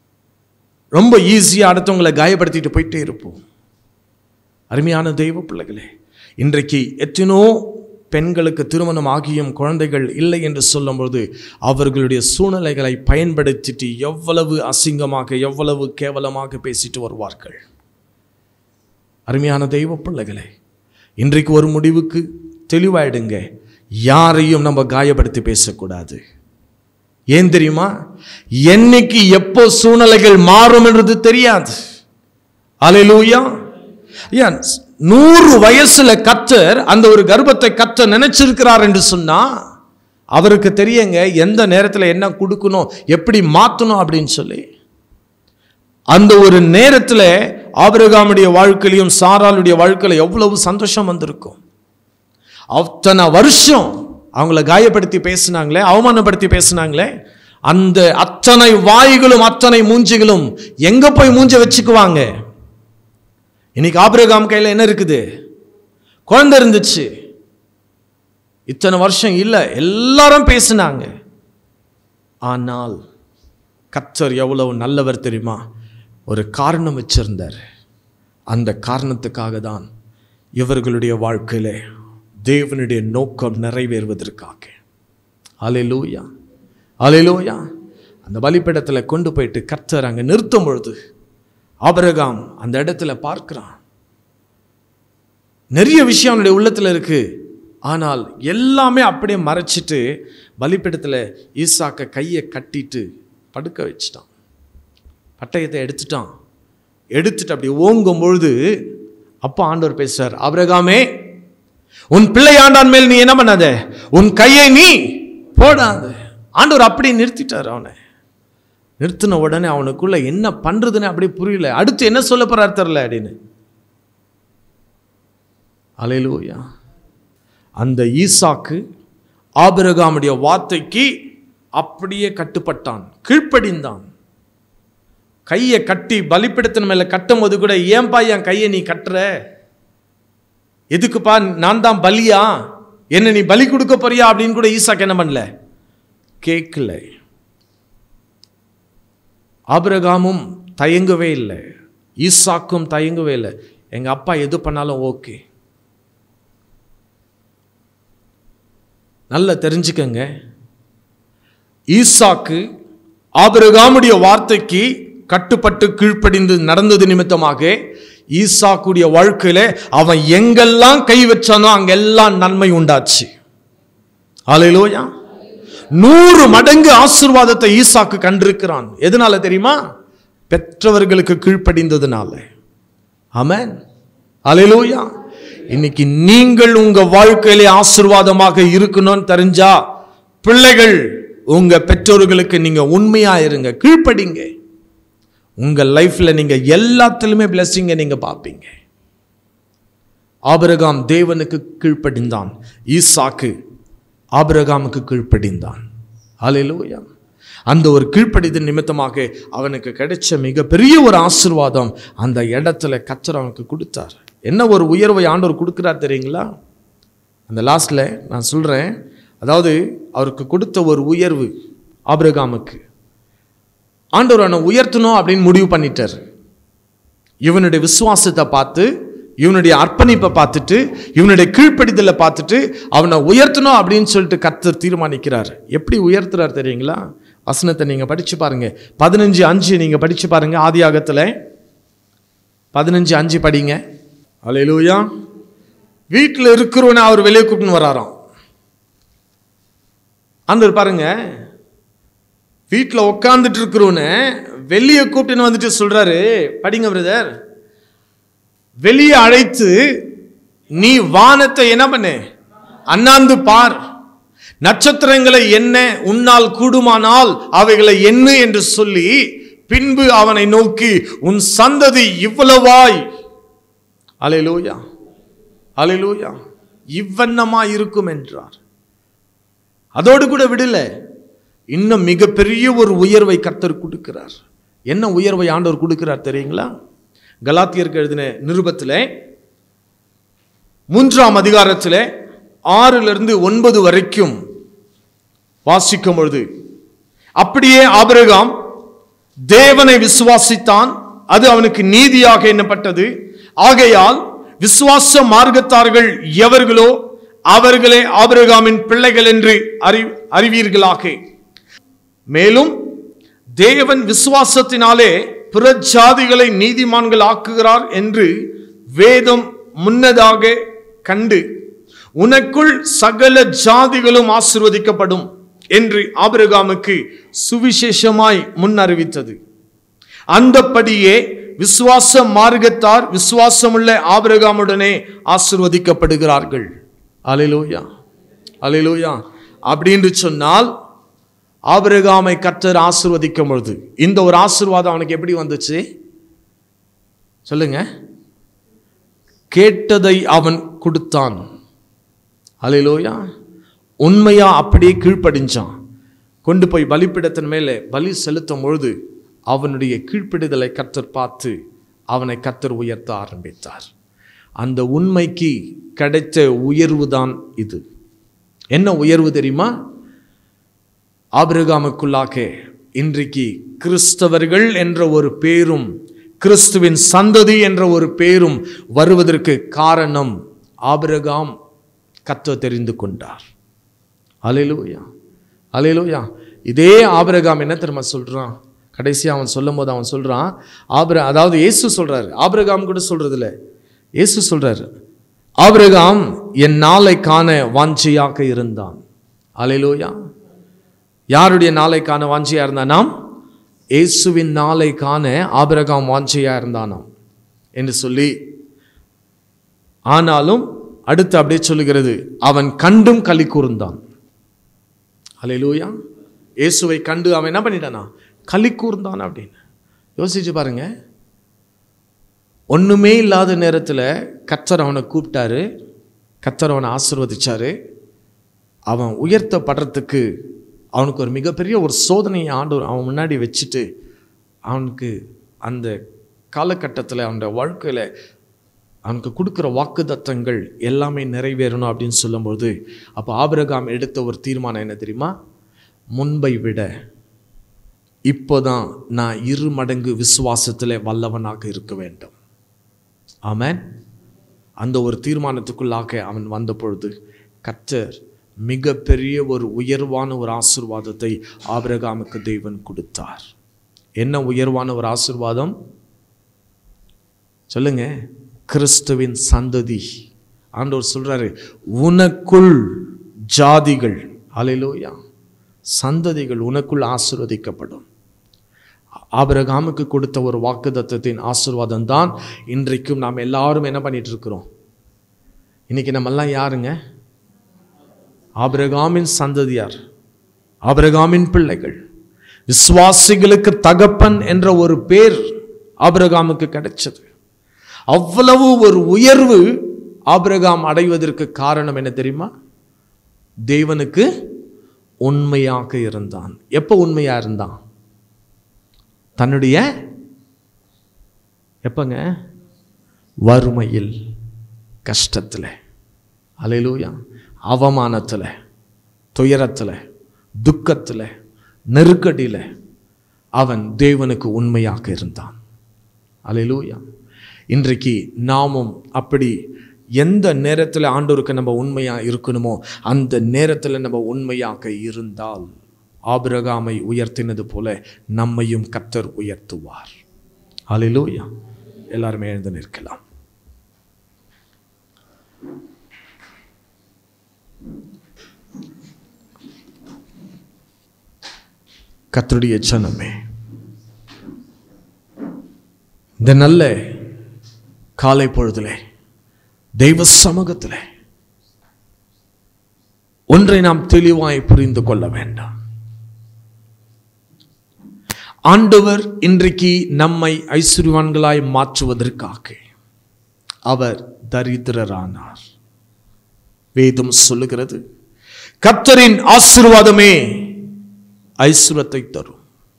ரொம்ப ஈஸியாக அடுத்தவங்களை காயப்படுத்திட்டு போயிட்டே இருப்போம் அருமையான தெய்வ பிள்ளைகளே இன்றைக்கு எத்தனோ பெண்களுக்கு திருமணம் ஆகியும் குழந்தைகள் இல்லை என்று சொல்லும்போது அவர்களுடைய சூழ்நிலைகளை பயன்படுத்திட்டு எவ்வளவு அசிங்கமாக எவ்வளவு கேவலமாக பேசிட்டு வருவார்கள் அருமையான தெய்வ பிள்ளைகளே இன்றைக்கு ஒரு முடிவுக்கு தெளிவாயிடுங்க யாரையும் நம்ம காயப்படுத்தி பேசக்கூடாது ஏன் தெரியுமா என்னைக்கு எப்போ சூழ்நிலைகள் மாறும் என்றது தெரியாது அலையிலூயா ஏன் நூறு வயசுல கத்தர் அந்த ஒரு கர்ப்பத்தை கத்த நினைச்சிருக்கிறார் என்று சொன்னா அவருக்கு தெரியுங்க எந்த நேரத்தில் என்ன கொடுக்கணும் எப்படி மாற்றணும் அப்படின்னு சொல்லி அந்த ஒரு நேரத்தில் ஆபிரகாமுடைய வாழ்க்கையிலையும் சாராளுடைய வாழ்க்கையில எவ்வளவு சந்தோஷம் வந்திருக்கும் அத்தனை வருஷம் அவங்கள காயப்படுத்தி பேசினாங்களே அவமானப்படுத்தி பேசினாங்களே அந்த அத்தனை வாய்களும் அத்தனை மூஞ்சிகளும் எங்க போய் மூஞ்ச வச்சுக்குவாங்க இன்னைக்கு ஆபிரகாம் கையில் என்ன இருக்குது குழந்தை இருந்துச்சு இத்தனை வருஷம் இல்லை எல்லாரும் பேசினாங்க ஆனால் கத்தர் எவ்வளவு நல்லவர் தெரியுமா ஒரு காரணம் வச்சிருந்தார் அந்த காரணத்துக்காக தான் இவர்களுடைய வாழ்க்கையிலே தேவனுடைய நோக்கம் நிறைவேறுவதற்காக அலையிலூயா அலையிலூயா அந்த பலிப்பீடத்தில் கொண்டு போயிட்டு கர்த்தர் அங்கே நிறுத்தும் பொழுது ஆபிரகாம் அந்த இடத்துல பார்க்கிறான் நிறைய விஷயம் அவனுடைய உள்ளத்தில் இருக்கு ஆனால் எல்லாமே அப்படியே மறைச்சிட்டு பலிப்பீடத்தில் ஈசாக்க கையை கட்டிட்டு படுக்க வச்சிட்டான் பட்டயத்தை எடுத்துட்டான் எடுத்துட்டு அப்படி ஓங்கும் பொழுது அப்பா ஆண்டவர் பேசுறார் ஆபிரகாமே உன் பிள்ளை ஆண்டான் மேல் நீ என்ன பண்ணாத உன் கையை நீ போடாத ஆண்டவர் அப்படியே நிறுத்திட்டார் அவனை நிறுத்தின உடனே அவனுக்குள்ள என்ன பண்றதுன்னு அப்படியே புரியல அடுத்து என்ன சொல்ல போறார் தெரில அப்படின்னு அலையிலூயா அந்த ஈசாக்கு ஆபிரகாமுடைய வார்த்தைக்கு அப்படியே கட்டுப்பட்டான் கீழ்ப்படிந்தான் கையை கட்டி பலிப்பிடத்தின் மேல கட்டும் போது கூட ஏன்பா என் கையை நீ கட்டுற எதுக்குப்பா நான் தான் பலியா என்ன நீ பலி கொடுக்க போறியா அப்படின்னு கூட ஈசாக்கு என்ன பண்ணல கேட்கல ஆபிரகாமும் தயங்கவே இல்லை ஈசாக்கும் தயங்கவே இல்லை எங்க அப்பா எது பண்ணாலும் ஓகே நல்லா தெரிஞ்சுக்கங்க ஈசாக்கு ஆபிரகாமுடைய வார்த்தைக்கு கட்டுப்பட்டு கீழ்ப்படிந்து நடந்தது நிமித்தமாக ஈசாக்குடைய வாழ்க்கையில அவன் எங்கெல்லாம் கை வச்சானோ அங்கெல்லாம் நன்மை உண்டாச்சு அலையிலோயா நூறு மடங்கு ஆசிர்வாதத்தை ஈசாக்கு கண்டிருக்கிறான் எதனால தெரியுமா பெற்றவர்களுக்கு கீழ்ப்படிந்ததுனால ஆமென் அலையிலோயா இன்னைக்கு நீங்கள் உங்க வாழ்க்கையிலே ஆசிர்வாதமாக இருக்கணும்னு தெரிஞ்சா பிள்ளைகள் உங்க பெற்றோர்களுக்கு நீங்க உண்மையா இருங்க கீழ்ப்படிங்க உங்க லைஃப்ல நீங்க எல்லாத்திலுமே பிளஸ்ஸிங்க நீங்க பார்ப்பீங்க ஆபிரகாம் தேவனுக்கு கீழ்ப்படிந்தான் ஈசாக்கு ஆபிரகாமுக்கு கீழ்ப்படிந்தான் ஹalleluya அந்த ஒரு கீழ்ப்படிதல் நிமித்தமாக அவனுக்கு கிடைச்ச மிகப்பெரிய ஒரு ஆசிர்வாதம் அந்த இடத்துல கத்தர் அவனுக்கு கொடுத்தார் என்ன ஒரு உயர்வை ஆண்டவர் கொடுக்குறார் தெரியுங்களா அந்த லாஸ்ட்ல நான் சொல்றேன் அதாவது அவருக்கு கொடுத்த ஒரு உயர்வு ஆபிரகாமுக்கு ஆண்டவர் அவனை உயர்த்தணும் அப்படின்னு முடிவு பண்ணிட்டார் இவனுடைய விசுவாசத்தை பார்த்து இவனுடைய அர்ப்பணிப்பை பார்த்துட்டு இவனுடைய கீழ்ப்படிதலை பார்த்துட்டு அவனை உயர்த்தணும் அப்படின்னு சொல்லிட்டு கர்த்தர் தீர்மானிக்கிறார் எப்படி உயர்த்துறார் தெரியுங்களா வசனத்தை நீங்க படிச்சு பாருங்க பதினஞ்சு அஞ்சு நீங்க படிச்சு பாருங்க ஆதியாகத்துல பதினஞ்சு அஞ்சு படிங்க அலையிலூயா வீட்டில் இருக்கிறவனை அவர் வெளியே கூப்பிட்டுன்னு வராராம் ஆண்டவர் பாருங்க வீட்டில் உட்காந்துட்டு இருக்கிறவனை வெளியே கூப்பிட்டுன்னு வந்துட்டு சொல்றாரு படிங்க பிரதர் வெளியே அழைத்து நீ வானத்தை என்ன பண்ணு அண்ணாந்து பார் நட்சத்திரங்களை என்ன உன்னால் கூடுமானால் அவைகளை என்ன என்று சொல்லி பின்பு அவனை நோக்கி உன் சந்ததி இவ்வளவாய் அலையிலூயா அலையிலூயா இவ்வண்ணமா இருக்கும் என்றார் அதோடு கூட விடல இன்னும் மிகப்பெரிய ஒரு உயர்வை கர்த்தர் கொடுக்கிறார் என்ன உயர்வை ஆண்டவர் கொடுக்கிறார் தெரியுங்களா கலாத்தியருக்கு எழுதின நிருபத்தில் மூன்றாம் அதிகாரத்தில் ஆறிலிருந்து ஒன்பது வரைக்கும் வாசிக்கும் பொழுது அப்படியே ஆபிரகாம் தேவனை விசுவாசித்தான் அது அவனுக்கு நீதியாக எண்ணப்பட்டது ஆகையால் விசுவாச மார்க்கத்தார்கள் எவர்களோ அவர்களே ஆபிரகாமின் பிள்ளைகள் என்று அறி அறிவீர்களாக மேலும் தேவன் விசுவாசத்தினாலே பிற ஜாதிகளை நீதிமான்கள் ஆக்குகிறார் என்று வேதம் முன்னதாக கண்டு உனக்குள் சகல ஜாதிகளும் ஆசிர்வதிக்கப்படும் என்று ஆபிரகாமுக்கு சுவிசேஷமாய் முன் அறிவித்தது அந்தப்படியே விசுவாச மார்க்கத்தார் விசுவாசமுள்ள ஆபிரகாமுடனே ஆசிர்வதிக்கப்படுகிறார்கள் அலையிலோயா அலையிலோயா அப்படின்னு சொன்னால் ஆபிரகாமை கர்த்தர் ஆசிர்வதிக்கும் பொழுது இந்த ஒரு ஆசீர்வாதம் அவனுக்கு எப்படி வந்துச்சு சொல்லுங்க கேட்டதை அவன் கொடுத்தான் அலையிலோயா உண்மையா அப்படியே கீழ்ப்படிஞ்சான் கொண்டு போய் பலிப்பிடத்தின் மேலே பலி செலுத்தும் பொழுது அவனுடைய கீழ்ப்பிடுதலை கர்த்தர் பார்த்து அவனை கர்த்தர் உயர்த்த ஆரம்பித்தார் அந்த உண்மைக்கு கிடைத்த உயர்வு தான் இது என்ன உயர்வு தெரியுமா ஆபிரகாமுக்குள்ளாக இன்றைக்கு கிறிஸ்தவர்கள் என்ற ஒரு பேரும் கிறிஸ்துவின் சந்ததி என்ற ஒரு பேரும் வருவதற்கு காரணம் ஆபிரகாம் கத்த தெரிந்து கொண்டார் அலையிலூயா அலையிலூயா இதே ஆபிரகாம் என்ன தெரியுமா சொல்றான் கடைசியா அவன் சொல்லும் போது அவன் சொல்றான் ஆபிர அதாவது இயேசு சொல்றாரு ஆபிரகாம் கூட சொல்றது இல்ல இயேசு சொல்றாரு ஆபிரகாம் என் நாளை காண வாஞ்சியாக இருந்தான் அலையிலூயா யாருடைய நாளை காண வாஞ்சியா இருந்தானாம் இயேசுவின் நாளை காண ஆபிரகாம் வாஞ்சியா இருந்தானாம் என்று சொல்லி ஆனாலும் அடுத்து அப்படியே சொல்லுகிறது அவன் கண்டும் களி கூர்ந்தான் அலையிலூயா இயேசுவை கண்டு அவன் என்ன பண்ணிட்டானா களி கூர்ந்தான் அப்படின்னு யோசிச்சு பாருங்க ஒண்ணுமே இல்லாத நேரத்தில் கத்தர் அவனை கூப்பிட்டாரு கத்தர் அவனை ஆசிர்வதிச்சாரு அவன் உயர்த்தப்படுறதுக்கு அவனுக்கு ஒரு மிகப்பெரிய ஒரு சோதனையை ஆண்டவர் அவன் முன்னாடி வச்சுட்டு அவனுக்கு அந்த காலகட்டத்தில் அவனுடைய வாழ்க்கையில் அவனுக்கு கொடுக்குற வாக்குத்தத்தங்கள் எல்லாமே நிறைவேறணும் அப்படின்னு சொல்லும்போது அப்போ ஆபிரகாம் எடுத்த ஒரு தீர்மானம் என்ன தெரியுமா முன்பை விட இப்போதான் நான் இரு மடங்கு விசுவாசத்தில் வல்லவனாக இருக்க வேண்டும் ஆமென் அந்த ஒரு தீர்மானத்துக்குள்ளாக அவன் வந்த பொழுது கர்த்தர் மிகப்பெரிய ஒரு உயர்வான ஒரு ஆசிர்வாதத்தை ஆபிரகாமுக்கு தேவன் கொடுத்தார் என்ன உயர்வான ஒரு ஆசிர்வாதம் சொல்லுங்க கிறிஸ்துவின் சந்ததி ஆண்டவர் சொல்றாரு உனக்குள் ஜாதிகள் அலையிலோயா சந்ததிகள் உனக்குள் ஆசிர்வதிக்கப்படும் ஆபிரகாமுக்கு கொடுத்த ஒரு வாக்குத்தத்தத்தின் ஆசிர்வாதம் தான் இன்றைக்கும் நாம் எல்லாரும் என்ன பண்ணிட்டு இருக்கிறோம் இன்னைக்கு நம்ம எல்லாம் யாருங்க ஆபிரகாமின் சந்ததியார் ஆபிரகாமின் பிள்ளைகள் விசுவாசிகளுக்கு தகப்பன் என்ற ஒரு பேர் ஆபிரகாமுக்கு கிடைச்சது அவ்வளவு ஒரு உயர்வு ஆபிரகாம் அடைவதற்கு காரணம் என்ன தெரியுமா தேவனுக்கு உண்மையாக இருந்தான் எப்போ உண்மையா இருந்தான் தன்னுடைய எப்பங்க வறுமையில் கஷ்டத்தில் அலையிலூயா அவமானத்தில் துயரத்தில் துக்கத்தில் நெருக்கடியில் அவன் தேவனுக்கு உண்மையாக இருந்தான் அலையிலூயா இன்றைக்கு நாமும் அப்படி எந்த நேரத்தில் ஆண்டோருக்கு நம்ம உண்மையாக இருக்கணுமோ அந்த நேரத்தில் நம்ம உண்மையாக இருந்தால் ஆபிரகாமை உயர்த்தினது போல நம்மையும் கத்தர் உயர்த்துவார் அலையிலூயா எல்லாருமே எழுந்து நிற்கலாம் கத்தருடைய ஜனமே இந்த நல்ல காலை பொழுதிலே தெய்வ சமூகத்திலே ஒன்றை நாம் தெளிவாய் புரிந்து கொள்ள வேண்டாம் ஆண்டவர் இன்றைக்கு நம்மை ஐஸ்வர்யவான்களாய் மாற்றுவதற்காக அவர் தரித்திரரானார் வேதம் சொல்லுகிறது கர்த்தரின் ஆசீர்வாதமே ஐஸ்வரத்தை தரும்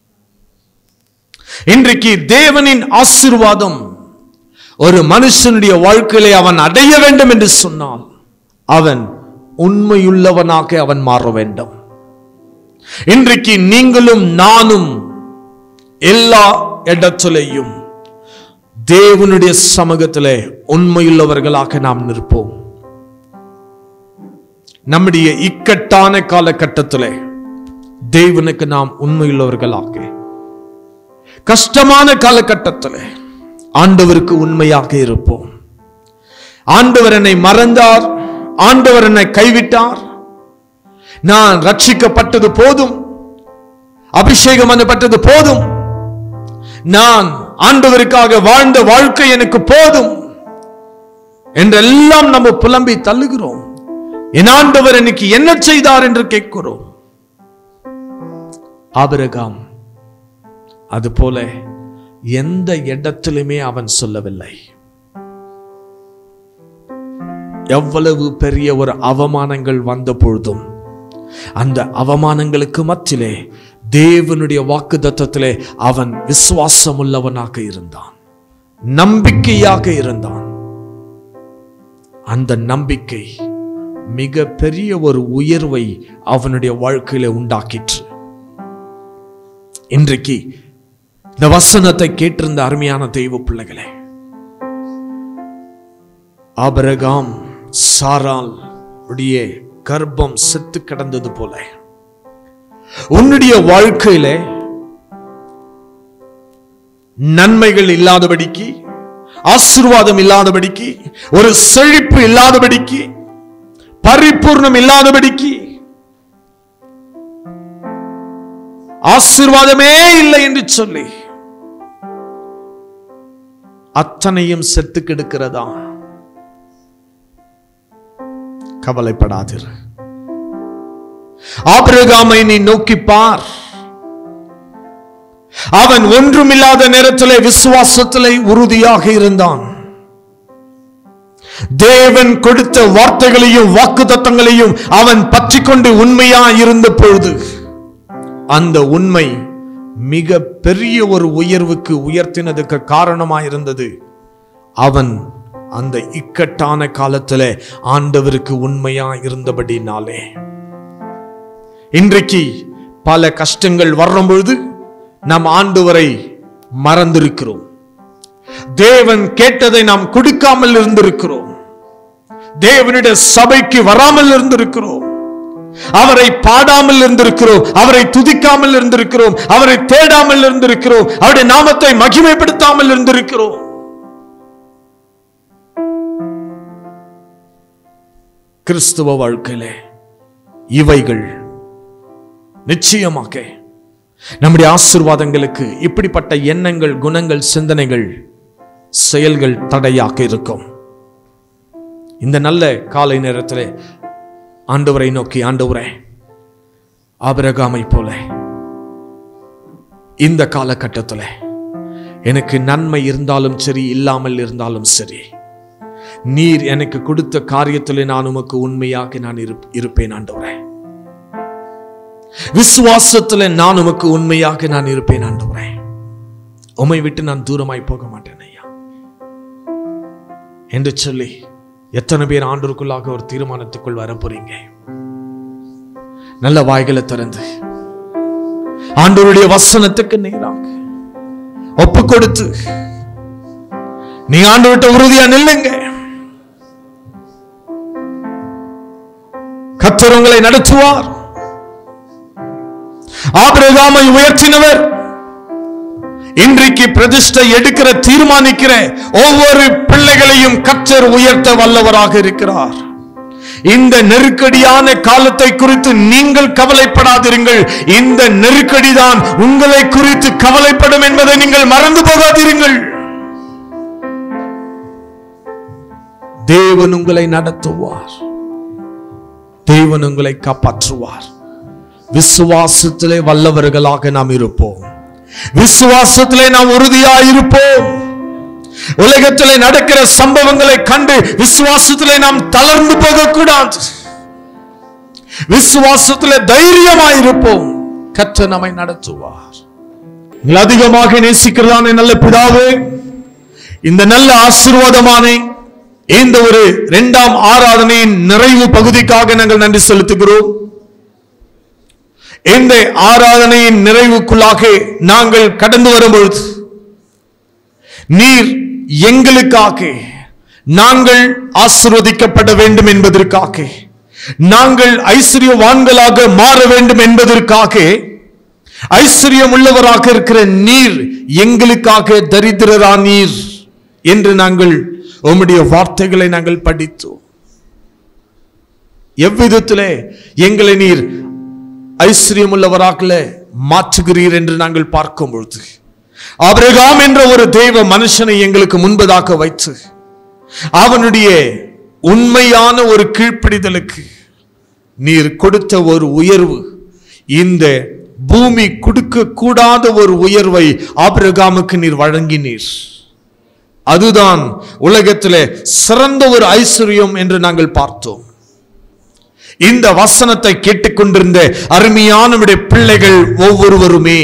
இன்றைக்கு தேவனின் ஆசீர்வாதம் ஒரு மனுஷனுடைய வாழ்க்கையிலே அவன் அடைய வேண்டும் என்று சொன்னால் அவன் உண்மையுள்ளவனாக அவன் மாற வேண்டும் இன்றைக்கு நீங்களும் நானும் எல்லா இடத்திலேயும் தேவனுடைய சமூகத்திலே உண்மையுள்ளவர்களாக நாம் நிற்போம் நம்முடைய இக்கட்டான காலகட்டத்திலே தேவனுக்கு நாம் உண்மையுள்ளவர்களாக கஷ்டமான காலகட்டத்திலே ஆண்டவருக்கு உண்மையாக இருப்போம் ஆண்டவர் என்னை மறந்தார் ஆண்டவர் என்னை கைவிட்டார் நான் ரட்சிக்கப்பட்டது போதும் அபிஷேகம் பண்ணப்பட்டது போதும் நான் ஆண்டவருக்காக வாழ்ந்த வாழ்க்கை எனக்கு போதும் என்றெல்லாம் நம்ம புலம்பி தள்ளுகிறோம் என் ஆண்டவர் எனக்கு என்ன செய்தார் என்று கேட்கிறோம் ஆபிரகாம் அதுபோல எந்த இடத்திலுமே அவன் சொல்லவில்லை எவ்வளவு பெரிய ஒரு அவமானங்கள் வந்த பொழுதும் அந்த அவமானங்களுக்கு மத்தியிலே தேவனுடைய வாக்கு தத்துவத்திலே அவன் விசுவாசம் உள்ளவனாக இருந்தான் நம்பிக்கையாக இருந்தான் அந்த நம்பிக்கை மிக பெரிய ஒரு உயர்வை அவனுடைய வாழ்க்கையில உண்டாக்கிற்று இன்றைக்கு இந்த வசனத்தை கேட்டிருந்த அருமையான தெய்வ பிள்ளைகளே ஆபரகாம் சாரால் உடைய கர்ப்பம் செத்து கிடந்தது போல உன்னுடைய வாழ்க்கையில நன்மைகள் இல்லாதபடிக்கு ஆசீர்வாதம் இல்லாதபடிக்கு ஒரு செழிப்பு இல்லாதபடிக்கு பரிபூர்ணம் இல்லாதபடிக்கு ஆசீர்வாதமே இல்லை என்று சொல்லி அத்தனையும் செத்து கிடக்கிறதா கவலைப்படாதிரு ஆபிரகாமை நீ நோக்கி பார் அவன் ஒன்றுமில்லாத நேரத்திலே விசுவாசத்திலே உறுதியாக இருந்தான் தேவன் கொடுத்த வார்த்தைகளையும் வாக்குத்தத்தங்களையும் அவன் பற்றி கொண்டு உண்மையா இருந்த பொழுது அந்த உண்மை மிக பெரிய ஒரு உயர்வுக்கு உயர்த்தினதுக்கு காரணமா இருந்தது அவன் அந்த இக்கட்டான காலத்துல ஆண்டவருக்கு உண்மையா இருந்தபடினாலே இன்றைக்கு பல கஷ்டங்கள் வரும் பொழுது நம் ஆண்டவரை மறந்திருக்கிறோம் தேவன் கேட்டதை நாம் கொடுக்காமல் இருந்திருக்கிறோம் தேவனுடைய சபைக்கு வராமல் இருந்திருக்கிறோம் அவரை பாடாமல் இருந்திருக்கிறோம் அவரை துதிக்காமல் இருந்திருக்கிறோம் அவரை தேடாமல் இருந்திருக்கிறோம் அவருடைய நாமத்தை மகிமைப்படுத்தாமல் இருந்திருக்கிறோம் கிறிஸ்துவ வாழ்க்கையிலே இவைகள் நிச்சயமாக நம்முடைய ஆசிர்வாதங்களுக்கு இப்படிப்பட்ட எண்ணங்கள் குணங்கள் சிந்தனைகள் செயல்கள் தடையாக இருக்கும் இந்த நல்ல காலை நேரத்தில் ஆண்டவரை நோக்கி ஆண்டவரே ஆபிரகாமை போல இந்த காலகட்டத்தில் எனக்கு நன்மை இருந்தாலும் சரி இல்லாமல் இருந்தாலும் சரி நீர் எனக்கு கொடுத்த காரியத்தில் நான் உமக்கு உண்மையாக நான் இருப்- இருப்பேன் ஆண்டவரே விசுவாசத்துல நான் உமக்கு உண்மையாக நான் இருப்பேன் ஆண்டவரே உம்மை விட்டு நான் தூரமாய் போக மாட்டேன் ஐயா என்று சொல்லி எத்தனை பேர் ஆண்டருக்குள்ளாக ஒரு தீர்மானத்துக்குள் வர போறீங்க நல்ல வாய்களை திறந்து ஆண்டவருடைய வசனத்துக்கு நேராக ஒப்பு கொடுத்து நீ ஆண்டவர்கிட்ட உறுதியா நில்லுங்க கர்த்தர் உங்களை நடத்துவார் ஆபிரகாமை உயர்த்தினவர் இன்றைக்கு பிரதிஷ்டை எடுக்கிற தீர்மானிக்கிற ஒவ்வொரு பிள்ளைகளையும் கர்த்தர் உயர்த்த வல்லவராக இருக்கிறார் இந்த நெருக்கடியான காலத்தை குறித்து நீங்கள் கவலைப்படாதிருங்கள் இந்த நெருக்கடிதான் உங்களை குறித்து கவலைப்படும் என்பதை நீங்கள் மறந்து போகாதிருங்கள் தேவன் உங்களை நடத்துவார் தேவன் உங்களை காப்பாற்றுவார் விசுவாசத்திலே வல்லவர்களாக நாம் இருப்போம் விசுவாசத்திலே நாம் உறுதியாய் இருப்போம் உலகத்திலே நடக்கிற சம்பவங்களை கண்டு விசுவாசத்திலே நாம் தளர்ந்து போகக்கூடாது விசுவாசத்திலே தைரியமாய் இருப்போம் கற்று நம்மை நடத்துவார் நீங்கள் அதிகமாக நேசிக்கிறதான நல்ல பிதாவே இந்த நல்ல ஆசீர்வாதமான இந்த ஒரு இரண்டாம் ஆராதனையின் நிறைவு பகுதிக்காக நாங்கள் நன்றி செலுத்துகிறோம் இந்த ஆராதனையின் நிறைவுக்குள்ளாக நாங்கள் கடந்து வரும்பொழுது நீர் எங்களுக்காக நாங்கள் ஆசிர்வதிக்கப்பட வேண்டும் என்பதற்காக நாங்கள் ஐஸ்வர்யவான்களாக மாற வேண்டும் என்பதற்காக ஐஸ்வர்யம் உள்ளவராக இருக்கிற நீர் எங்களுக்காக தரித்திரரா நீர் என்று நாங்கள் உம்முடைய வார்த்தைகளை நாங்கள் படித்தோம் எவ்விதத்திலே எங்களை நீர் ஐஸ்வர்யம் உள்ளவராக மாற்றுகிறீர் என்று நாங்கள் பார்க்கும் பொழுது ஆபிரகாம் என்ற ஒரு தெய்வ மனுஷனை எங்களுக்கு முன்பதாக வைத்து அவனுடைய உண்மையான ஒரு கீழ்ப்பிடிதலுக்கு நீர் கொடுத்த ஒரு உயர்வு இந்த பூமி கொடுக்க கூடாத ஒரு உயர்வை ஆபிரகாமுக்கு நீர் வழங்கினீர் அதுதான் உலகத்திலே சிறந்த ஒரு ஐஸ்வர்யம் என்று நாங்கள் பார்த்தோம் இந்த வசனத்தை கேட்டுக்கொண்டிருந்த அருமையான நம்முடைய பிள்ளைகள் ஒவ்வொருவருமே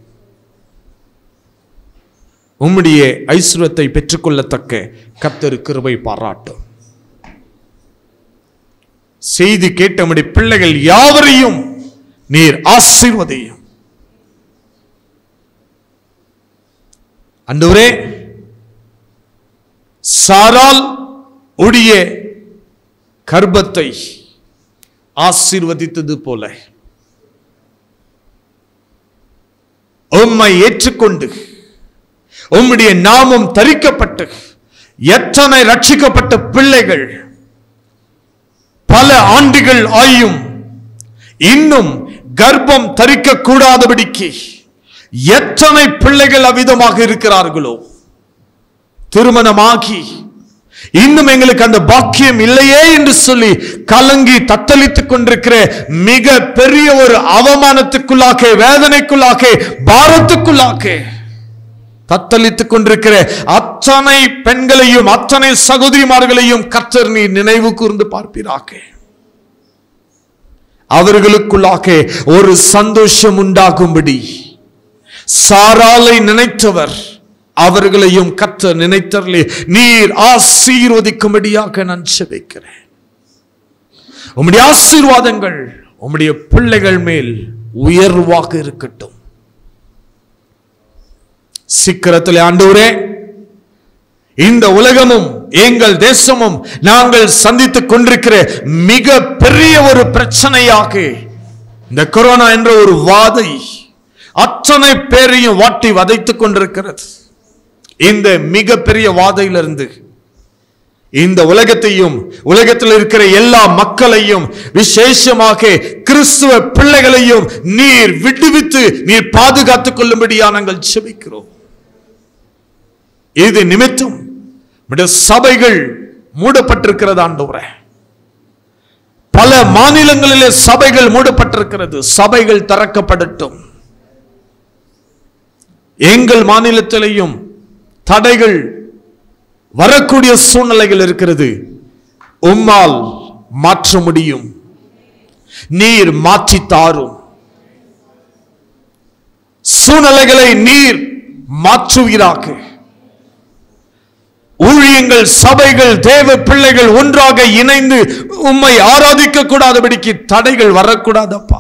உம்முடைய ஐஸ்வர்யத்தை பெற்றுக்கொள்ளத்தக்க கத்தரு கிருபை பாராட்டும் செய்தி கேட்ட நம்முடைய பிள்ளைகள் யாவரையும் நீர் ஆசீர்வதையும் அன்றுவரே சாரால் உடைய கர்ப்பத்தை ஆசீர்வதித்தது போல உம்மை ஏற்றுக்கொண்டு உம்முடைய நாமம் தரிக்கப்பட்டு எத்தனை ரட்சிக்கப்பட்ட பிள்ளைகள் பல ஆண்டுகள் ஆயும் இன்னும் கர்ப்பம் தரிக்க கூடாதபடிக்கு எத்தனை பிள்ளைகள் அவ்விதமாக இருக்கிறார்களோ திருமணமாகி இன்னும் எங்களுக்கு அந்த பாக்கியம் இல்லையே என்று சொல்லி கலங்கி தத்தளித்துக் கொண்டிருக்கிற மிக பெரிய ஒரு அவமானத்துக்குள்ளாக வேதனைக்குள்ளாக பாரத்துக்குள்ளாக தத்தளித்துக் கொண்டிருக்கிற அத்தனை பெண்களையும் அத்தனை சகோதரிமார்களையும் கர்த்தர் நீ நினைவு கூர்ந்து பார்ப்பீராக அவர்களுக்குள்ளாக ஒரு சந்தோஷம் உண்டாகும்படி சாராலை நினைத்தவர் அவர்களையும் கத்த நினைத்தர்லே நீர் ஆசீர்வதிக்கும்படியாக நான் செபிக்கிறேன் உம்முடைய ஆசீர்வாதங்கள் உம்முடைய பிள்ளைகள் மேல் உயர்வாக இருக்கட்டும் சீக்கிரத்தில் ஆண்டவரே இந்த உலகமும் எங்கள் தேசமும் நாங்கள் சந்தித்துக் கொண்டிருக்கிற மிக பெரிய ஒரு பிரச்சனையாக இந்த கொரோனா என்ற ஒரு வாதை அத்தனை பேரையும் வாட்டி வதைத்துக் கொண்டிருக்கிறது இந்த மிக பெரிய வாதையிலிருந்து இந்த உலகத்தையும் உலகத்தில் இருக்கிற எல்லா மக்களையும் விசேஷமாக கிறிஸ்துவ பிள்ளைகளையும் நீர் விடுவித்து நீர் பாதுகாத்துக் கொள்ளும்படியா நாங்கள் செபிக்கிறோம் இது நிமித்தம் நம்முடைய சபைகள் மூடப்பட்டிருக்கிறது ஆண்டவரே பல மாநிலங்களிலே சபைகள் மூடப்பட்டிருக்கிறது சபைகள் திறக்கப்படட்டும் எங்கள் மாநிலத்திலேயும் தடைகள் வரக்கூடிய சூழ்நிலைகள் இருக்கிறது உம்மால் மாற்ற முடியும் நீர் மாற்றி தாரும் சூழ்நிலைகளை நீர் மாற்றுவீராக ஊழியங்கள் சபைகள் தேவ பிள்ளைகள் ஒன்றாக இணைந்து உம்மை ஆராதிக்க கூடாதபடிக்கு தடைகள் வரக்கூடாதப்பா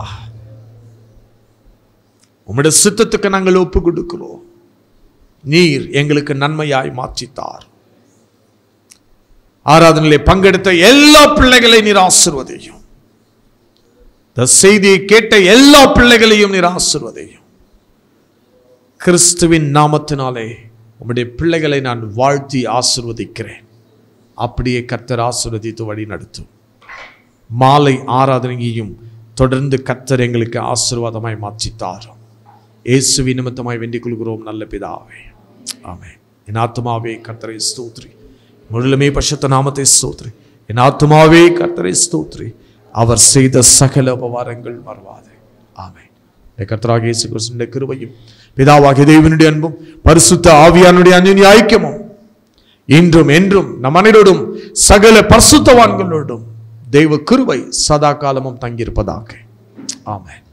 உம்முடைய சித்தத்துக்கு நாங்கள் ஒப்பு கொடுக்கிறோம் நீர் எங்களுக்கு நன்மையாய் மாற்றித்தார் ஆராதனையிலே பங்கெடுத்த எல்லா பிள்ளைகளை நீர் ஆசிர்வதையும் இந்த செய்தியை கேட்ட எல்லா பிள்ளைகளையும் நீர் ஆசிர்வதையும் கிறிஸ்துவின் நாமத்தினாலே உம்முடைய பிள்ளைகளை நான் வாழ்த்தி ஆசிர்வதிக்கிறேன் அப்படியே கர்த்தர் ஆசிர்வதித்து வழி நடத்தும் மாலை ஆராதனையையும் தொடர்ந்து கர்த்தர் எங்களுக்கு ஆசீர்வாதமாய் மாற்றித்தாரும் இயேசுவி நிமித்தமாய் வேண்டிக் கொள்கிறோம் நல்ல பிதாவே ஆமென் என் ஆத்மாவே கர்த்தரை ஸ்தோத்ரி முழுமே பரிசுத்த நாமத்தை ஸ்தோத்ரி என் ஆத்மாவே கர்த்தரை ஸ்தோத்ரி அவர் செய்த சகல உபவாரங்கள் மறவாது ஆமென் இந்த கர்த்தராகிய இயேசு கிறிஸ்துவின் கிருபையும் பிதாவாகிய தேவனுடைய அன்பும் பரிசுத்த ஆவியானுடைய அந்நிய ஐக்கியமும் இன்றும் என்றும் நம் அனைவரோடும் சகல பரிசுத்தவான்களோடும் தெய்வ கிருபை சதா காலமும் தங்கியிருப்பதாக ஆமென்